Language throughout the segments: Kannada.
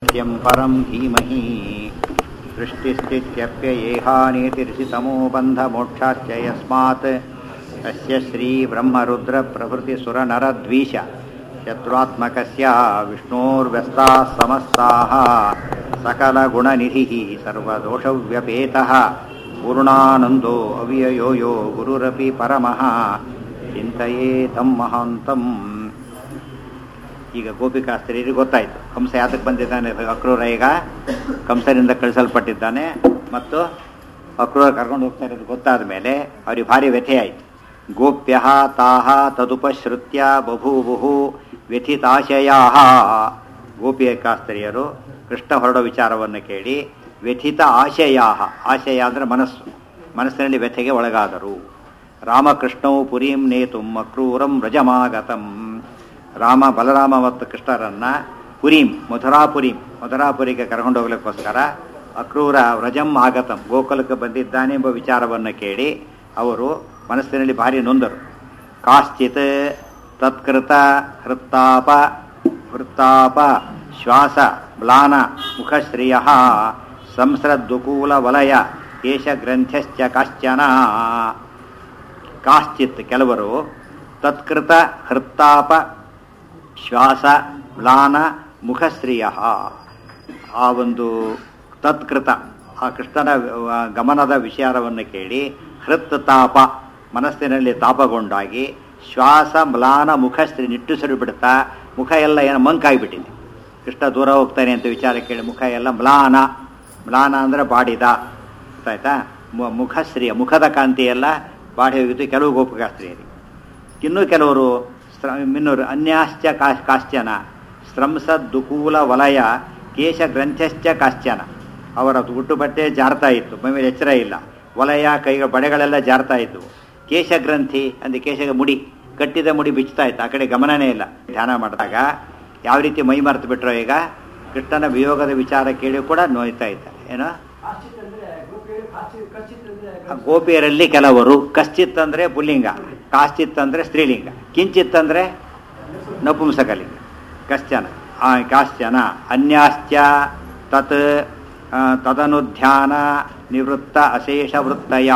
सत्यं परं धीमहि सृष्टिस्थित्यप्ययेहानेतिर्षितमो बन्धमोक्षाश्च यस्मात् तस्य श्रीब्रह्मरुद्रप्रभृतिसुरनरद्वीष शत्रुआत्मकस्य विष्णोर्व्यस्ताः समस्ताः सकलगुणनिधिः सर्वदोषव्यपेतः पूर्णानन्दो अव्ययो यो गुरुरपि परमः ಚಿಂತೆಯೇ ತಮ್ಮ ಮಹಾಂತಂ ಈಗ ಗೋಪಿಕಾಸ್ತ್ರೀಯರಿಗೆ ಗೊತ್ತಾಯಿತು ಕಂಸ ಯಾತಕ್ಕೆ ಬಂದಿದ್ದಾನೆ ಅಕ್ರೂರ ಈಗ ಕಂಸನಿಂದ ಕಳಿಸಲ್ಪಟ್ಟಿದ್ದಾನೆ ಮತ್ತು ಅಕ್ರೂರ ಕರ್ಕೊಂಡು ಹೋಗ್ತಾ ಇರೋದು ಗೊತ್ತಾದ ಮೇಲೆ ಅವ್ರಿಗೆ ಭಾರಿ ವ್ಯಥೆ ಆಯಿತು ಗೋಪ್ಯ ತಾಹ ತದುಪಶ್ರುತ್ಯ ಬಭೂವು ವ್ಯಥಿತಾಶಯಾ ಗೋಪಿಕಾಸ್ತ್ರೀಯರು ಕೃಷ್ಣ ಹೊರಡೋ ವಿಚಾರವನ್ನು ಕೇಳಿ ವ್ಯಥಿತ ಆಶಯಾ ಆಶಯ ಅಂದರೆ ಮನಸ್ಸು ಮನಸ್ಸಿನಲ್ಲಿ ವ್ಯಥೆಗೆ ಒಳಗಾದರು ರಾಮಕೃಷ್ಣವು ಪುರೀಂ ನೇತುಂ ಅಕ್ರೂರಂ ವ್ರಜಮಾಗತಂ ರಾಮ ಬಲರಾಮ ಮತ್ತು ಕೃಷ್ಣರನ್ನ ಪುರೀಂ ಮಧುರಾಪುರೀಂ ಮಧುರಾಪುರಿಗೆ ಕರ್ಕೊಂಡು ಹೋಗ್ಲಿಕ್ಕೋಸ್ಕರ ಅಕ್ರೂರ ವ್ರಜಂ ಆಗತಂ ಗೋಕುಲಕ್ಕೆ ಬಂದಿದ್ದಾನೆ ಎಂಬ ವಿಚಾರವನ್ನು ಕೇಳಿ ಅವರು ಮನಸ್ಸಿನಲ್ಲಿ ಭಾರಿ ನೊಂದರು ಕಾಶ್ಚಿತ್ ತತ್ಕೃತ ಹೃತ್ತಾಪ ವೃತ್ತಾಪ ಶ್ವಾಸ ಮ್ಲಾನ ಮುಖಶ್ರಿಯ ಸಂಸ್ರದ್ದುಕೂಲ ವಲಯ ಕೇಶಗ್ರಂಥ್ಯಶ್ಚ ಕಾಶ್ಚನ ಕಾಶ್ಚಿತ್ ಕೆಲವರು ತತ್ಕೃತ ಹೃತ್ತಾಪ ಶ್ವಾಸ ಮ್ಲಾನ ಮುಖಶ್ರಿಯ ಆ ಒಂದು ತತ್ಕೃತ ಆ ಕೃಷ್ಣನ ಗಮನದ ವಿಚಾರವನ್ನು ಕೇಳಿ ಹೃತ್ ತಾಪ ಮನಸ್ಸಿನಲ್ಲಿ ತಾಪಗೊಂಡಾಗಿ ಶ್ವಾಸ ಮ್ಲಾನ ಮುಖಶ್ರೀ ನಿಟ್ಟುಸಿರು ಬಿಡ್ತಾ ಮುಖ ಎಲ್ಲ ಏನೋ ಮಂಕಾಗಿಬಿಟ್ಟಿದೆ ಕೃಷ್ಣ ದೂರ ಹೋಗ್ತಾನೆ ಅಂತ ವಿಚಾರ ಕೇಳಿ ಮುಖ ಎಲ್ಲ ಮ್ಲಾನ ಮ್ಲಾನ ಅಂದರೆ ಬಾಡಿದ ಗೊತ್ತಾಯ್ತಾ ಮುಖಶ್ರೀಯ ಮುಖದ ಕಾಂತಿ ಎಲ್ಲ ಬಾಡಿ ಹೋಗಿದ್ದು ಕೆಲವು ಗೋಪಿಕಾಸ್ತ್ರೀಯರಿಗೆ ಇನ್ನೂ ಕೆಲವರು ಇನ್ನೂರು ಅನ್ಯಾಶ್ಚ ಕಾಶ್ಚನ ಸ್ರಂಸ ದುಕೂಲ ವಲಯ ಕೇಶ ಗ್ರಂಥಶ್ಚ ಕಾಶ್ಚನ ಅವರ ಗುಟ್ಟು ಬಟ್ಟೆ ಜಾರ್ತಾ ಇತ್ತು ಮೇಲೆ ಎಚ್ಚರ ಇಲ್ಲ ವಲಯ ಕೈಗಳ ಬಡೆಗಳೆಲ್ಲ ಜಾರ್ತಾ ಇದ್ದವು ಕೇಶ ಗ್ರಂಥಿ ಅಂದರೆ ಕೇಶದ ಮುಡಿ ಕಟ್ಟಿದ ಮುಡಿ ಬಿಚ್ತಾ ಇತ್ತು ಆ ಕಡೆ ಗಮನನೇ ಇಲ್ಲ ಧ್ಯಾನ ಮಾಡಿದಾಗ ಯಾವ ರೀತಿ ಮೈ ಮರೆತು ಬಿಟ್ರೋ ಈಗ ಕೃಷ್ಣನ ವಿಯೋಗದ ವಿಚಾರ ಕೇಳಿ ಕೂಡ ನೋಯ್ತಾ ಇದ್ದ ಏನೋ ಗೋಪಿಯರಲ್ಲಿ ಕೆಲವರು ಕಶ್ಚಿತ್ ಅಂದರೆ ಪುಲ್ಲಿಂಗ ಕಾಶ್ಚಿತ್ ಅಂದರೆ ಸ್ತ್ರೀಲಿಂಗ ಕಿಂಚಿತ್ ಅಂದರೆ ನಪುಂಸಕಲಿಂಗ ಕಶ್ಚನ ಕಾಶ್ಚನ ಅನ್ಯಾಶ್ಚ ತತ್ ತದನುಧ್ಯಾನ ನಿವೃತ್ತ ಅಶೇಷ ವೃತ್ತಯ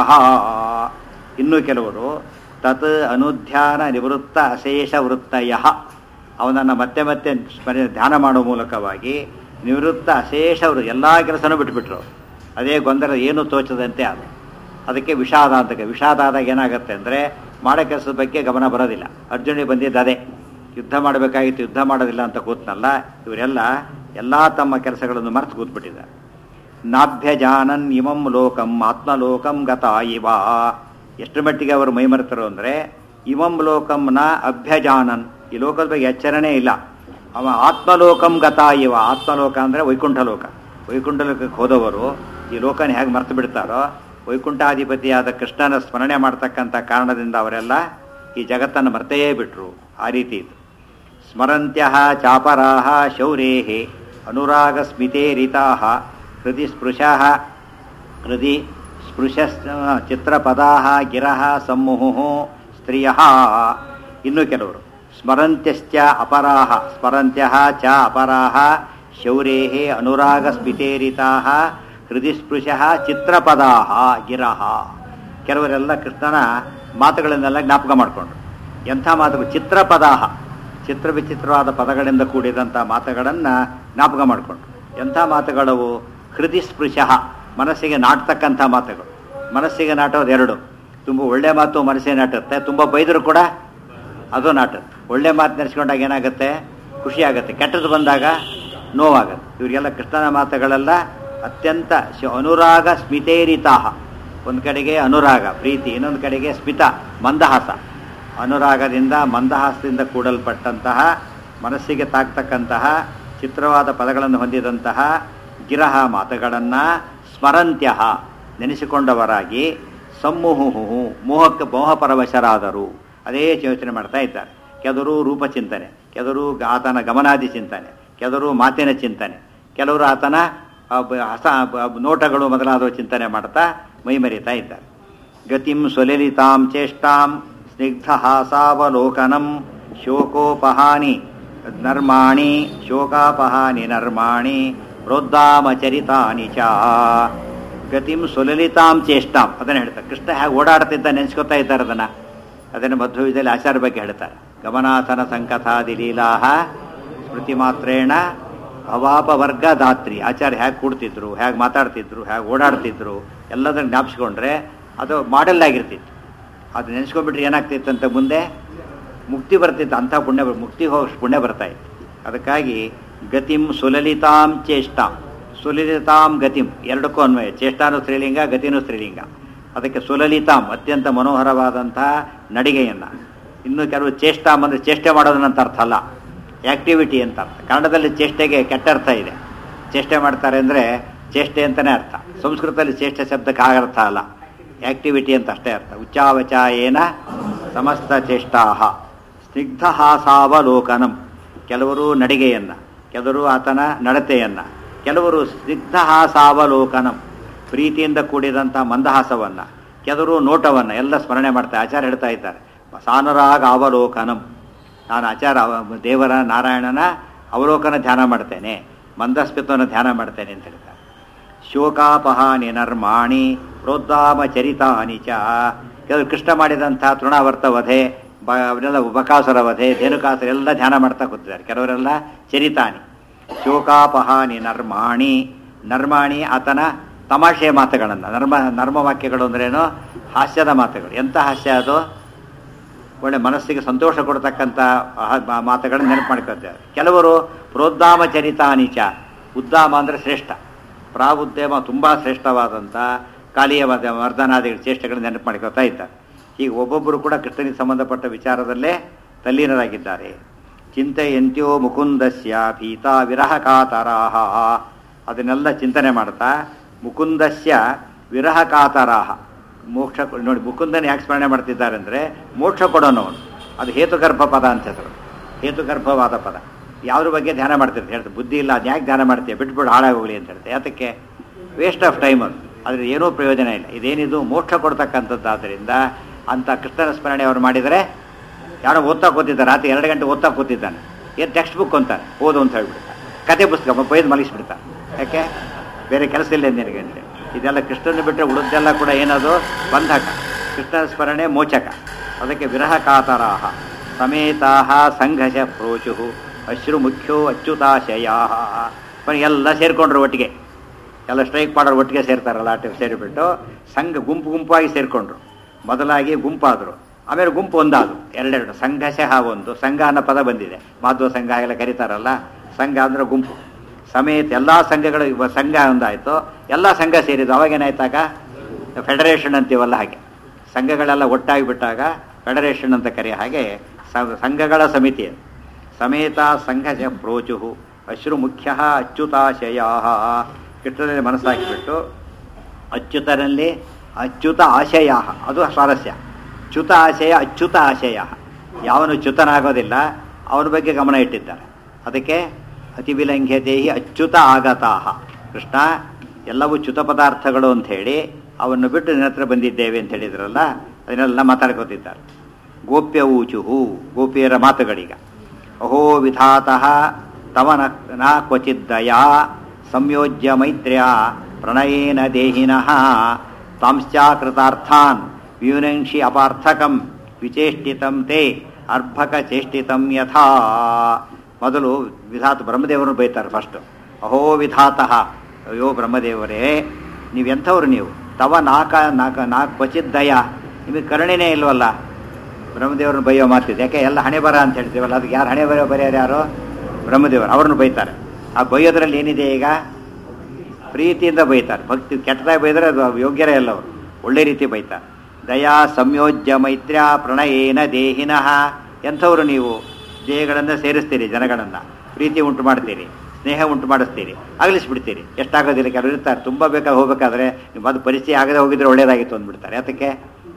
ಇನ್ನೂ ಕೆಲವರು ತತ್ ಅನುಧ್ಯಾನ ನಿವೃತ್ತ ಅಶೇಷ ವೃತ್ತಯ ಅವನನ್ನು ಮತ್ತೆ ಮತ್ತೆ ಸ್ಮರ ಧ್ಯಾನ ಮಾಡುವ ಮೂಲಕವಾಗಿ ನಿವೃತ್ತ ಅಶೇಷ ಎಲ್ಲ ಕೆಲಸನೂ ಬಿಟ್ಬಿಟ್ರು ಅದೇ ಗೊಂದಲ ಏನು ತೋಚದಂತೆ ಅದು ಅದಕ್ಕೆ ವಿಷಾದ ಅಂತ ವಿಷಾದ ಆದಾಗ ಏನಾಗುತ್ತೆ ಅಂದರೆ ಮಾಡೋ ಕೆಲಸದ ಬಗ್ಗೆ ಗಮನ ಬರೋದಿಲ್ಲ ಅರ್ಜುನಿಗೆ ಬಂದಿದ್ದು ಅದೇ ಯುದ್ಧ ಮಾಡಬೇಕಾಗಿತ್ತು ಯುದ್ಧ ಮಾಡೋದಿಲ್ಲ ಅಂತ ಕೂತ್ನಲ್ಲ ಇವರೆಲ್ಲ ಎಲ್ಲ ತಮ್ಮ ಕೆಲಸಗಳನ್ನು ಮರೆತು ಕೂತ್ಬಿಟ್ಟಿದ್ದಾರೆ ನಾಭ್ಯಜಾನನ್ ಇಮಂ ಲೋಕಂ ಆತ್ಮಲೋಕಂ ಗತ ಇವ ಎಷ್ಟು ಮಟ್ಟಿಗೆ ಅವರು ಮೈಮರೆತರು ಅಂದರೆ ಇಮಂ ಲೋಕಂನ ಅಭ್ಯಜಾನನ್ ಈ ಲೋಕದ ಬಗ್ಗೆ ಎಚ್ಚರಣೆ ಇಲ್ಲ ಅವ ಆತ್ಮಲೋಕಂ ಗತ ಇವ ಆತ್ಮಲೋಕ ಅಂದರೆ ವೈಕುಂಠ ಲೋಕ ವೈಕುಂಠ ಲೋಕಕ್ಕೆ ಹೋದವರು ಈ ಲೋಕನ ಹೇಗೆ ಮರೆತು ಬಿಡ್ತಾರೋ ವೈಕುಂಠಾಧಿಪತಿಯಾದ ಕೃಷ್ಣನ ಸ್ಮರಣೆ ಮಾಡ್ತಕ್ಕಂಥ ಕಾರಣದಿಂದ ಅವರೆಲ್ಲ ಈ ಜಗತ್ತನ್ನು ಮರ್ತೇ ಬಿಟ್ರು ಆ ರೀತಿ ಇದು ಸ್ಮರಂತ್ಯ ಚಾಪರಾಹ ಶೌರೇ ಅನುರಾಗ ಸ್ಮಿತೇರಿತಾ ಹೃದಯ ಸ್ಪೃಶ ಹೃದಯ ಸ್ಪೃಶ ಚಿತ್ರಪದಾ ಗಿರಹ ಸಮೂಹು ಸ್ತ್ರೀಯ ಇನ್ನು ಕೆಲವರು ಸ್ಮರಂತ್ಯಶ್ಚ ಅಪರಾಹ ಸ್ಮರಂತ್ಯ ಚ ಅಪರಾಹ ಶೌರೇ ಅನುರಾಗ ಸ್ಮಿತೇರಿತಾ ಹೃದಯಸ್ಪೃಶ ಚಿತ್ರಪದಾ ಗಿರಹ ಕೆಲವರೆಲ್ಲ ಕೃಷ್ಣನ ಮಾತುಗಳನ್ನೆಲ್ಲ ಜ್ಞಾಪಕ ಮಾಡಿಕೊಂಡ್ರು ಎಂಥ ಮಾತುಗಳು ಚಿತ್ರಪದಾಹ ಚಿತ್ರ ವಿಚಿತ್ರವಾದ ಪದಗಳಿಂದ ಕೂಡಿದಂಥ ಮಾತುಗಳನ್ನು ಜ್ಞಾಪಕ ಮಾಡಿಕೊಂಡ್ರು ಎಂಥ ಮಾತುಗಳವು ಹೃದಯ ಸ್ಪೃಶ ಮನಸ್ಸಿಗೆ ನಾಟ್ತಕ್ಕಂಥ ಮಾತುಗಳು ಮನಸ್ಸಿಗೆ ನಾಟೋದು ಎರಡು ತುಂಬ ಒಳ್ಳೆ ಮಾತು ಮನಸ್ಸಿಗೆ ನಾಟುತ್ತೆ ತುಂಬ ಬೈದರೂ ಕೂಡ ಅದು ನಾಟುತ್ತೆ ಒಳ್ಳೆ ಮಾತು ನೆನೆಸ್ಕೊಂಡಾಗ ಏನಾಗುತ್ತೆ ಖುಷಿ ಆಗುತ್ತೆ ಕೆಟ್ಟದ್ದು ಬಂದಾಗ ನೋವಾಗುತ್ತೆ ಇವರಿಗೆಲ್ಲ ಕೃಷ್ಣನ ಮಾತುಗಳೆಲ್ಲ ಅತ್ಯಂತ ಅನುರಾಗ ಸ್ಮಿತೇರಿತಾಹ ಒಂದು ಕಡೆಗೆ ಅನುರಾಗ ಪ್ರೀತಿ ಇನ್ನೊಂದು ಕಡೆಗೆ ಸ್ಮಿತ ಮಂದಹಾಸ ಅನುರಾಗದಿಂದ ಮಂದಹಾಸದಿಂದ ಕೂಡಲ್ಪಟ್ಟಂತಹ ಮನಸ್ಸಿಗೆ ತಾಕ್ತಕ್ಕಂತಹ ಚಿತ್ರವಾದ ಪದಗಳನ್ನು ಹೊಂದಿದಂತಹ ಗಿರಹ ಮಾತುಗಳನ್ನು ಸ್ಮರಂತ್ಯ ನೆನೆಸಿಕೊಂಡವರಾಗಿ ಸಮ್ಮುಹುಹು ಮೋಹಕ್ಕೆ ಮೋಹಪರವಶರಾದರು ಅದೇ ಯೋಚನೆ ಮಾಡ್ತಾ ಇದ್ದಾರೆ ಕೆಲವರು ರೂಪಚಿಂತನೆ ಕೆಲವರು ಆತನ ಗಮನಾದಿ ಚಿಂತನೆ ಕೆಲವರು ಮಾತಿನ ಚಿಂತನೆ ಕೆಲವರು ಆತನ ಹಸ ನೋಟಗಳು ಮೊದಲಾದವು ಚಿಂತನೆ ಮಾಡ್ತಾ ಮೈಮರಿತಾ ಇದ್ದಾರೆ ಗತಿಂ ಸ್ವಲಲಿತಾಂ ಚೇಷ್ಟಾಂ ಸ್ನಿಗ್ಧ ಹಾಸಾವಲೋಕನಂ ಶೋಕೋಪಹಾನಿ ನರ್ಮಾಣಿ ಶೋಕಾಪಹಾನಿ ನರ್ಮಾಣಿ ಪ್ರೋದ್ದಾಮಚರಿತಾನಿ ಚ ಗತಿಂ ಸುಲಲಿತಾಂ ಚೇಷ್ಟಾಂ ಅದನ್ನು ಹೇಳ್ತಾರೆ ಕೃಷ್ಣ ಹೇಗೆ ಓಡಾಡ್ತಿದ್ದ ನೆನೆಸ್ಕೊತಾ ಇದ್ದಾರೆ ಅದನ್ನು ಅದನ್ನು ಮಧ್ವವಿದಲ್ಲಿ ಆಚಾರ ಬಗ್ಗೆ ಹೇಳ್ತಾರೆ ಗಮನಾಥನ ಸಂಕಥಾದಿ ಲೀಲಾಹ ಸ್ಮೃತಿ ಮಾತ್ರೇಣ ಭವಾಪವರ್ಗ ದಾತ್ರಿ ಆಚಾರ್ಯ ಹೇಗೆ ಕೂಡ್ತಿದ್ರು ಹೇಗೆ ಮಾತಾಡ್ತಿದ್ರು ಹೇಗೆ ಓಡಾಡ್ತಿದ್ರು ಎಲ್ಲದನ್ನು ಜ್ಞಾಪಿಸ್ಕೊಂಡ್ರೆ ಅದು ಮಾಡೆಲ್ ಆಗಿರ್ತಿತ್ತು ಅದು ನೆನೆಸ್ಕೊಂಡ್ಬಿಟ್ರೆ ಏನಾಗ್ತಿತ್ತು ಅಂತ ಮುಂದೆ ಮುಕ್ತಿ ಬರ್ತಿತ್ತು ಅಂಥ ಪುಣ್ಯ ಬರ್- ಮುಕ್ತಿ ಹೋಗಿ ಪುಣ್ಯ ಬರ್ತಾ ಇತ್ತು ಅದಕ್ಕಾಗಿ ಗತಿಂ ಸುಲಲಿತಾಂ ಚೇಷ್ಟಾಂ ಸುಲಲಿತಾಂ ಗತಿಂ ಎರಡಕ್ಕೂ ಅನ್ವಯ ಚೇಷ್ಟಾನು ಸ್ತ್ರೀಲಿಂಗ ಗತಿನೂ ಸ್ತ್ರೀಲಿಂಗ ಅದಕ್ಕೆ ಸುಲಲಿತಾಂ ಅತ್ಯಂತ ಮನೋಹರವಾದಂತಹ ನಡಿಗೆಯನ್ನು ಇನ್ನು ಕೆಲವು ಚೇಷ್ಟಾಂ ಅಂದರೆ ಚೇಷ್ಟೆ ಮಾಡೋದನ್ನಂತ ಅರ್ಥ ಅಲ್ಲ ಆ್ಯಕ್ಟಿವಿಟಿ ಅಂತ ಅರ್ಥ ಕನ್ನಡದಲ್ಲಿ ಚೇಷ್ಟೆಗೆ ಕೆಟ್ಟ ಅರ್ಥ ಇದೆ ಚೇಷ್ಟೆ ಮಾಡ್ತಾರೆ ಅಂದರೆ ಚೇಷ್ಟೆ ಅಂತಲೇ ಅರ್ಥ ಸಂಸ್ಕೃತದಲ್ಲಿ ಚೇಷ್ಟೆ ಶಬ್ದಕ್ಕೆ ಆಗ ಅರ್ಥ ಅಲ್ಲ ಆ್ಯಕ್ಟಿವಿಟಿ ಅಂತ ಅಷ್ಟೇ ಅರ್ಥ ಉಚ್ಚಾವಚ ಏನ ಸಮಸ್ತ ಚೇಷ್ಟಾಹ ಸ್ನಿಗ್ಧಹಾಸಾವಲೋಕನಂ ಕೆಲವರು ನಡಿಗೆಯನ್ನು ಕೆಲವರು ಆತನ ನಡತೆಯನ್ನು ಕೆಲವರು ಸ್ನಿಗ್ಧಹಾಸಾವಲೋಕನಂ ಪ್ರೀತಿಯಿಂದ ಕೂಡಿದಂಥ ಮಂದಹಾಸವನ್ನು ಕೆಲವರು ನೋಟವನ್ನು ಎಲ್ಲ ಸ್ಮರಣೆ ಮಾಡ್ತಾರೆ ಆಚಾರ್ಯ ಹೇಳ್ತಾ ಇದ್ದಾರೆ ಸಾನರಾಗ ಅವಲೋಕನಂ ನಾನು ಆಚಾರ ಅವ- ದೇವರ ನಾರಾಯಣನ ಅವಲೋಕನ ಧ್ಯಾನ ಮಾಡ್ತೇನೆ ಮಂದಸ್ಮಿತ್ವನ ಧ್ಯಾನ ಮಾಡ್ತೇನೆ ಅಂತ ಹೇಳ್ತಾರೆ ಶೋಕಾಪಹಾನಿ ನರ್ಮಾಣಿ ಪ್ರೋದ್ದಾಮ ಚರಿತಾನಿ ಚ ಕೆಲವರು ಕೃಷ್ಣ ಮಾಡಿದಂಥ ತೃಣಾವರ್ತ ವಧೆ ಬ ಅವರೆಲ್ಲ ಬಕಾಸುರ ವಧೆ ಧೇನುಕಾಸುರ ಎಲ್ಲ ಧ್ಯಾನ ಮಾಡ್ತಾ ಕೂತಿದ್ದಾರೆ ಕೆಲವರೆಲ್ಲ ಚರಿತಾನಿ ಶೋಕಾಪಹಾನಿ ನರ್ಮಾಣಿ ನರ್ಮಾಣಿ ಆತನ ತಮಾಷೆಯ ಮಾತುಗಳನ್ನು ನರ್ಮ ನರ್ಮ ವಾಕ್ಯಗಳು ಅಂದ್ರೇನು ಹಾಸ್ಯದ ಮಾತುಗಳು ಎಂಥ ಹಾಸ್ಯ ಅದು ಒಳ್ಳೆ ಮನಸ್ಸಿಗೆ ಸಂತೋಷ ಕೊಡ್ತಕ್ಕಂಥ ಆಹ- ಮಾತುಗಳನ್ನು ನೆನಪು ಮಾಡ್ಕೊಳ್ತಾರೆ ಕೆಲವರು ಪ್ರೋದ್ದಾಮ ಚರಿತಾನಿಚ ಉದ್ದಾಮ ಅಂದರೆ ಶ್ರೇಷ್ಠ ಪ್ರಾವುದ್ಯಮ ತುಂಬ ಶ್ರೇಷ್ಠವಾದಂಥ ಕಾಲಿಯ ವದ ವರ್ಧನಾದಿಗಳ ಚೇಷ್ಟೆಗಳನ್ನು ನೆನಪು ಮಾಡ್ಕೊಳ್ತಾ ಇದ್ದಾರೆ ಹೀಗೆ ಒಬ್ಬೊಬ್ಬರು ಕೂಡ ಕೃಷ್ಣನಿಗೆ ಸಂಬಂಧಪಟ್ಟ ವಿಚಾರದಲ್ಲೇ ತಲ್ಲೀನರಾಗಿದ್ದಾರೆ ಚಿಂತೆಯಂತ್ಯೋ ಮುಕುಂದಸ್ಯ ಭೀತ ವಿರಹ ಕಾತರಾಹ ಅದನ್ನೆಲ್ಲ ಚಿಂತನೆ ಮಾಡ್ತಾ ಮುಕುಂದಸ್ಯ ವಿರಹ ಕಾತರಾಹ ಮೋಕ್ಷ ಕೊ- ನೋಡಿ ಮುಕುಂದನ ಯಾಕೆ ಸ್ಮರಣೆ ಮಾಡ್ತಿದ್ದಾರೆ ಅಂದರೆ ಮೋಕ್ಷ ಕೊಡೋನವನು ಅದು ಹೇತುಗರ್ಭ ಪದ ಅಂತ ಹೆಸರು ಹೇತುಗರ್ಭವಾದ ಪದ ಯಾವ್ದ್ರ ಬಗ್ಗೆ ಧ್ಯಾನ ಮಾಡ್ತಿರ್ತಾರೆ ಹೇಳ್ತಾರೆ ಬುದ್ಧಿ ಇಲ್ಲ ಅದು ಯಾಕೆ ಧ್ಯಾನ ಮಾಡ್ತೀಯ ಬಿಟ್ಬಿಡು ಹಾಳಾಗೋಗ್ಲಿ ಅಂತ ಹೇಳ್ತಾರೆ ಯಾತಕ್ಕೆ ವೇಸ್ಟ್ ಆಫ್ ಟೈಮ್ ಅದು ಅದ್ರ ಏನೂ ಪ್ರಯೋಜನ ಇಲ್ಲ ಇದೇನಿದು ಮೋಕ್ಷ ಕೊಡ್ತಕ್ಕಂಥದ್ದಾದ್ದರಿಂದ ಅಂತ ಕೃಷ್ಣನ ಸ್ಮರಣೆ ಅವ್ರು ಮಾಡಿದರೆ ಯಾರೋ ಓದ್ತಾ ಕೂತಿದ್ದಾರೆ ರಾತ್ರಿ ಎರಡು ಗಂಟೆ ಓದ್ತಾ ಕೂತಿದ್ದಾನೆ ಏನು ಟೆಕ್ಸ್ಟ್ ಬುಕ್ ಅಂತಾರೆ ಓದು ಅಂತ ಹೇಳ್ಬಿಡ್ತಾರೆ ಕತೆ ಪುಸ್ತಕ ಬೈದು ಮಲಗಿಸ್ಬಿಡ್ತಾರೆ ಯಾಕೆ ಬೇರೆ ಕೆಲಸ ಇಲ್ಲ ನಿನಗೆ ಅಂತ ಇದೆಲ್ಲ ಕೃಷ್ಣನ ಬಿಟ್ಟರೆ ಉಳಿದೆಲ್ಲ ಕೂಡ ಏನದು ಬಂಧಕ ಕೃಷ್ಣನ ಸ್ಮರಣೆ ಮೋಚಕ ಅದಕ್ಕೆ ವಿರಹ ಕಾತರಾಹ ಸಮೇತಾಹ ಸಂಘಶ ಪ್ರೋಚು ಅಶ್ರು ಮುಖ್ಯೋ ಅಚ್ಯುತಾಶಯಾ ಎಲ್ಲ ಸೇರ್ಕೊಂಡ್ರು ಒಟ್ಟಿಗೆ ಎಲ್ಲ ಸ್ಟ್ರೈಕ್ ಮಾಡೋರು ಒಟ್ಟಿಗೆ ಸೇರ್ತಾರಲ್ಲ ಆಟ ಸೇರಿಬಿಟ್ಟು ಸಂಘ ಗುಂಪು ಗುಂಪಾಗಿ ಸೇರಿಕೊಂಡ್ರು ಮೊದಲಾಗಿ ಗುಂಪಾದರು ಆಮೇಲೆ ಗುಂಪು ಒಂದಾದ್ರು ಎರಡೆರಡು ಸಂಘಶಃ ಒಂದು ಸಂಘ ಅನ್ನೋ ಪದ ಬಂದಿದೆ ಮಾಧ್ವ ಸಂಘ ಎಲ್ಲ ಕರೀತಾರಲ್ಲ ಸಂಘ ಅಂದ್ರೆ ಗುಂಪು ಸಮೇತ ಎಲ್ಲ ಸಂಘಗಳು ಇವ ಸಂಘ ಒಂದಾಯಿತು ಎಲ್ಲ ಸಂಘ ಸೇರಿದ್ದು ಅವಾಗೇನಾಯ್ತಾಗ ಫೆಡರೇಷನ್ ಅಂತೀವಲ್ಲ ಹಾಗೆ ಸಂಘಗಳೆಲ್ಲ ಒಟ್ಟಾಗಿ ಬಿಟ್ಟಾಗ ಫೆಡರೇಷನ್ ಅಂತ ಕರೆಯೋ ಹಾಗೆ ಸ- ಸಂಘಗಳ ಸಮಿತಿ ಅದು. ಸಮೇತ ಸಂಘ ಪ್ರೋಚು ಅಶ್ರು ಮುಖ್ಯ ಅಚ್ಯುತಾಶಯ ಕೃಷ್ಣನಲ್ಲಿ ಮನಸ್ಸಾಕಿಬಿಟ್ಟು ಅಚ್ಯುತನಲ್ಲಿ ಅಚ್ಯುತ ಆಶಯ ಅದು ಸ್ವಾರಸ್ಯ ಚ್ಯುತ ಆಶಯ ಅಚ್ಯುತ ಆಶಯ ಯಾವನು ಚ್ಯುತನಾಗೋದಿಲ್ಲ ಅವನ ಬಗ್ಗೆ ಗಮನ ಇಟ್ಟಿದ್ದಾರೆ ಅದಕ್ಕೆ ಅತಿವಿಲಂಘ್ಯತೇಹಿ ಅಚ್ಯುತ ಆಗತಾಹ ಕೃಷ್ಣ ಎಲ್ಲವೂ ಚ್ಯುತ ಪದಾರ್ಥಗಳು ಅಂತ ಹೇಳಿ ಅವನ್ನು ಬಿಟ್ಟು ನಿನ್ನ ಹತ್ರ ಬಂದಿದ್ದೇವೆ ಅಂತ ಹೇಳಿದ್ರಲ್ಲ ಅದನ್ನೆಲ್ಲ ಮಾತಾಡ್ಕೋತಿದ್ದಾರೆ ಗೋಪ್ಯ ಊಚುಹು ಗೋಪಿಯರ ಮಾತುಗಳೀಗ ಅಹೋ ವಿಧಾತಃ ತವ ನ ನ ಕ್ವಚಿದ್ದಯಾ ಸಂಯೋಜ್ಯ ಮೈತ್ರ್ಯ ಪ್ರಣಯೇನ ದೇಹಿನಃ ತಾಂಶ್ಚಾಕೃತಾರ್ಥಾನ್ ವ್ಯೂನಂಕ್ಷಿ ಅಪಾರ್ಥಕಂ ವಿಚೇಷ್ಟಿತಂ ತೇ ಅರ್ಭಕ ಚೇಷ್ಟಿತಂ ಯಥಾ ಮೊದಲು ವಿಧಾತ ಬ್ರಹ್ಮದೇವರನ್ನು ಬೈತಾರೆ ಫಸ್ಟ್ ಅಹೋ ವಿಧಾತಃ ಅಯ್ಯೋ ಬ್ರಹ್ಮದೇವರೇ ನೀವೆಂಥವ್ರು ನೀವು ತವ ನಾಕ ನಾಕ ನಾಲ್ಕು ಕ್ವಚಿತ್ ದಯ ನಿಮಗೆ ಕರುಣೆನೇ ಇಲ್ವಲ್ಲ ಬ್ರಹ್ಮದೇವರನ್ನು ಬೈಯೋ ಮಾತಿದೆ ಯಾಕೆ ಎಲ್ಲ ಹಣೆ ಬರ ಅಂತ ಹೇಳ್ತೀವಲ್ಲ ಅದಕ್ಕೆ ಯಾರು ಹಣೆ ಬರೋ ಬರೆಯೋರು ಯಾರು ಬ್ರಹ್ಮದೇವರು ಅವ್ರನ್ನು ಬೈತಾರೆ ಆ ಬೈಯೋದ್ರಲ್ಲಿ ಏನಿದೆ ಈಗ ಪ್ರೀತಿಯಿಂದ ಬೈತಾರೆ ಭಕ್ತಿ ಕೆಟ್ಟದಾಗಿ ಬೈದರೆ ಅದು ಯೋಗ್ಯರೇ ಅಲ್ಲ ಅವರು ಒಳ್ಳೆ ರೀತಿ ಬೈತಾರೆ ದಯಾ ಸಂಯೋಜ್ಯ ಮೈತ್ರ್ಯ ಪ್ರಣಯೇನ ದೇಹಿನಃ ಎಂಥವರು ನೀವು ದೇಹಗಳನ್ನು ಸೇರಿಸ್ತೀರಿ ಜನಗಳನ್ನು ಪ್ರೀತಿ ಉಂಟು ಮಾಡ್ತೀರಿ ಸ್ನೇಹ ಉಂಟು ಮಾಡಿಸ್ತೀರಿ ಅಗಲಿಸ್ಬಿಡ್ತೀರಿ ಎಷ್ಟಾಗೋದಿಲ್ಲ ಕೆಲವರು ಇರ್ತಾರೆ ತುಂಬ ಬೇಕಾಗಿ ಹೋಗ್ಬೇಕಾದ್ರೆ ನೀವು ಅದು ಪರಿಚಯ ಆಗದೆ ಹೋಗಿದ್ರೆ ಒಳ್ಳೇದಾಗಿತ್ತು ಅಂದ್ಬಿಡ್ತಾರೆ ಯಾತಕ್ಕೆ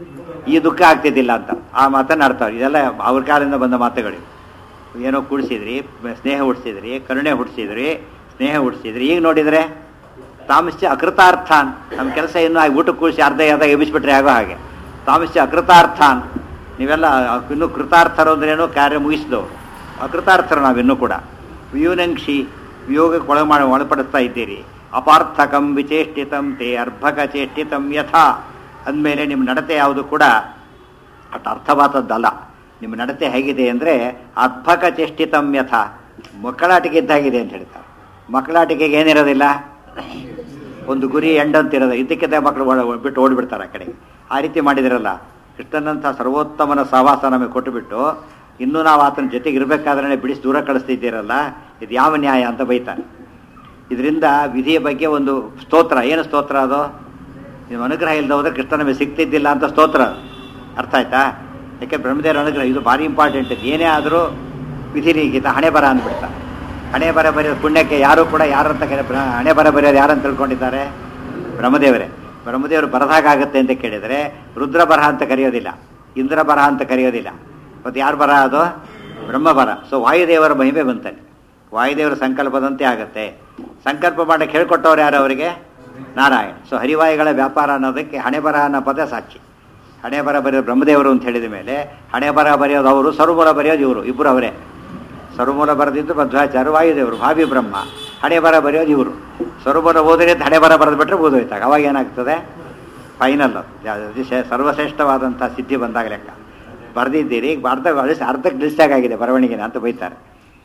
ಈ ದುಃಖ ಆಗ್ತಿದ್ದಿಲ್ಲ ಅಂತ ಆ ಮಾತನ್ನು ಆಡ್ತಾರೆ ಇದೆಲ್ಲ ಅವ್ರ ಕಾಲದಿಂದ ಬಂದ ಮಾತುಗಳು ಏನೋ ಕೂಡಿಸಿದ್ರಿ ಸ್ನೇಹ ಹುಡ್ಸಿದ್ರಿ ಕರುಣೆ ಹುಡ್ಸಿದ್ರಿ ಸ್ನೇಹ ಹುಡ್ಸಿದ್ರಿ ಈಗ ನೋಡಿದರೆ ತಾಮಶ್ಚ ಅಕೃತಾರ್ಥಾನ್ ನಮ್ಮ ಕೆಲಸ ಇನ್ನೂ ಆಗಿ ಊಟ ಕೂಡಿಸಿ ಅರ್ಧ ಅರ್ಧ ಎಬ್ಬಿಸ್ಬಿಟ್ರೆ ಆಗೋ ಹಾಗೆ ತಾಮಶ್ಚ ಅಕೃತಾರ್ಥಾನ್ ನೀವೆಲ್ಲ ಇನ್ನೂ ಕೃತಾರ್ಥರು ಅಂದ್ರೇನು ಕಾರ್ಯ ಮುಗಿಸಿದವು ಅಕೃತಾರ್ಥರು ನಾವಿನ್ನೂ ಕೂಡ ವ್ಯೂನಂಕ್ಷಿ ವಿಯೋಗಕ್ಕೆ ಒಳ ಮಾಡಿ ಒಳಪಡಿಸ್ತಾ ಇದ್ದೀರಿ ಅಪಾರ್ಥಕಂ ವಿಚೇಷ್ಟಿತಂ ತೇ ಅರ್ಭಕ ಚೇಷ್ಟಿತಂ ಯಥಾ ಅಂದಮೇಲೆ ನಿಮ್ಮ ನಡತೆ ಯಾವುದು ಕೂಡ ಅಷ್ಟು ಅರ್ಥವಾದದ್ದಲ್ಲ ನಿಮ್ಮ ನಡತೆ ಹೇಗಿದೆ ಅಂದರೆ ಅರ್ಭಕ ಚೇಷ್ಟಿತಂ ಯಥ ಮಕ್ಕಳಾಟಿಕೆ ಇದ್ದಾಗಿದೆ ಅಂತ ಹೇಳ್ತಾರೆ ಮಕ್ಕಳಾಟಿಕೆಗೆ ಏನಿರೋದಿಲ್ಲ ಒಂದು ಗುರಿ ಎಂಡಂತಿರೋದು ಇದಕ್ಕಿದ್ದ ಮಕ್ಕಳು ಓಡ- ಬಿಟ್ಟು ಓಡಿಬಿಡ್ತಾರೆ ಆ ಕಡೆಗೆ ಆ ರೀತಿ ಮಾಡಿದಿರಲ್ಲ ಕೃಷ್ಣನಂಥ ಸರ್ವೋತ್ತಮನ ಸಹವಾಸ ನಮಗೆ ಕೊಟ್ಟುಬಿಟ್ಟು ಇನ್ನೂ ನಾವು ಆತನ ಜೊತೆಗೆ ಇರಬೇಕಾದ್ರೆ ಬಿಡಿಸಿ ದೂರ ಕಳಿಸ್ತಿದ್ದೀರಲ್ಲ ಇದು ಯಾವ ನ್ಯಾಯ ಅಂತ ಬೈತಾನೆ ಇದರಿಂದ ವಿಧಿಯ ಬಗ್ಗೆ ಒಂದು ಸ್ತೋತ್ರ ಏನು ಸ್ತೋತ್ರ ಅದು ನಿಮ್ಮ ಅನುಗ್ರಹ ಇಲ್ಲದೆ ಹೋದ್ರೆ ಕೃಷ್ಣ ನಮಗೆ ಸಿಗ್ತಿದ್ದಿಲ್ಲ ಅಂತ ಸ್ತೋತ್ರ ಅದು. ಅರ್ಥ ಆಯ್ತಾ ಯಾಕೆ ಬ್ರಹ್ಮದೇವರ ಅನುಗ್ರಹ ಇದು ಭಾರಿ ಇಂಪಾರ್ಟೆಂಟ್ ಇದು ಏನೇ ಆದರೂ ವಿಧಿ ರೀಗಿತ ಹಣೆ ಬರ ಅಂದ್ಬಿಡ್ತಾರೆ ಹಣೆ ಬರ ಬರೆಯೋದು ಪುಣ್ಯಕ್ಕೆ ಯಾರು ಕೂಡ ಯಾರಂತ ಕರೆ ಬ್ರ- ಹಣೆ ಬರ ಬರೆಯೋದು ಯಾರಂತ ತಿಳ್ಕೊಂಡಿದ್ದಾರೆ ಬ್ರಹ್ಮದೇವರೇ ಬ್ರಹ್ಮದೇವರು ಬರದಾಗುತ್ತೆ ಅಂತ ಕೇಳಿದರೆ ರುದ್ರ ಬರಹ ಅಂತ ಕರೆಯೋದಿಲ್ಲ ಇಂದ್ರ ಬರಹ ಅಂತ ಕರೆಯೋದಿಲ್ಲ ಮತ್ತು ಯಾರು ಬರ ಅದು ಬ್ರಹ್ಮ ಬರ ಸೊ ವಾಯುದೇವರ ಮಹಿಮೆ ಬಂತಲ್ಲಿ ವಾಯುದೇವರ ಸಂಕಲ್ಪದಂತೆ ಆಗುತ್ತೆ ಸಂಕಲ್ಪ ಮಾಡಕ್ಕೆ ಹೇಳ್ಕೊಟ್ಟವ್ರು ಯಾರು ಅವರಿಗೆ ನಾರಾಯಣ ಸೊ ಹರಿವಾಯುಗಳ ವ್ಯಾಪಾರ ಅನ್ನೋದಕ್ಕೆ ಹಣೆ ಬರ ಅನ್ನೋ ಪದ ಸಾಕ್ಷಿ ಹಣೆ ಬರ ಬರೆಯೋದು ಬ್ರಹ್ಮದೇವರು ಅಂತ ಹೇಳಿದ ಮೇಲೆ ಹಣೆ ಬರ ಬರೆಯೋದು ಅವರು ಸರ್ವಮೂಲ ಬರೆಯೋದು ಇವರು ಇಬ್ಬರು ಅವರೇ ಸರ್ವಮೂಲ ಬರೆದಿದ್ದು ಮಧ್ವಾಚಾರ್ಯ ವಾಯುದೇವರು ಭಾವಿ ಬ್ರಹ್ಮ ಹಣೆ ಬರ ಬರೆಯೋದು ಇವರು ಸರ್ವಮೂಲ ಓದಿದ್ರೆ ಹಣೆ ಬರ ಬರೆದು ಬಿಟ್ರೆ ಓದೋಯ್ತಾಗ ಅವಾಗ ಏನಾಗ್ತದೆ ಫೈನಲ್ ಸರ್ವಶ್ರೇಷ್ಠವಾದಂಥ ಸಿದ್ಧಿ ಬಂದಾಗ ಲೆಕ್ಕ ಬರೆದಿದ್ದೀರಿ ಈಗ ಅರ್ಧ ಅರ್ಧಕ್ಕೆ ಡಿಸ್ಟಾಗ್ ಆಗಿದೆ ಬರವಣಿಗೆನ ಅಂತ ಬೈತಾರೆ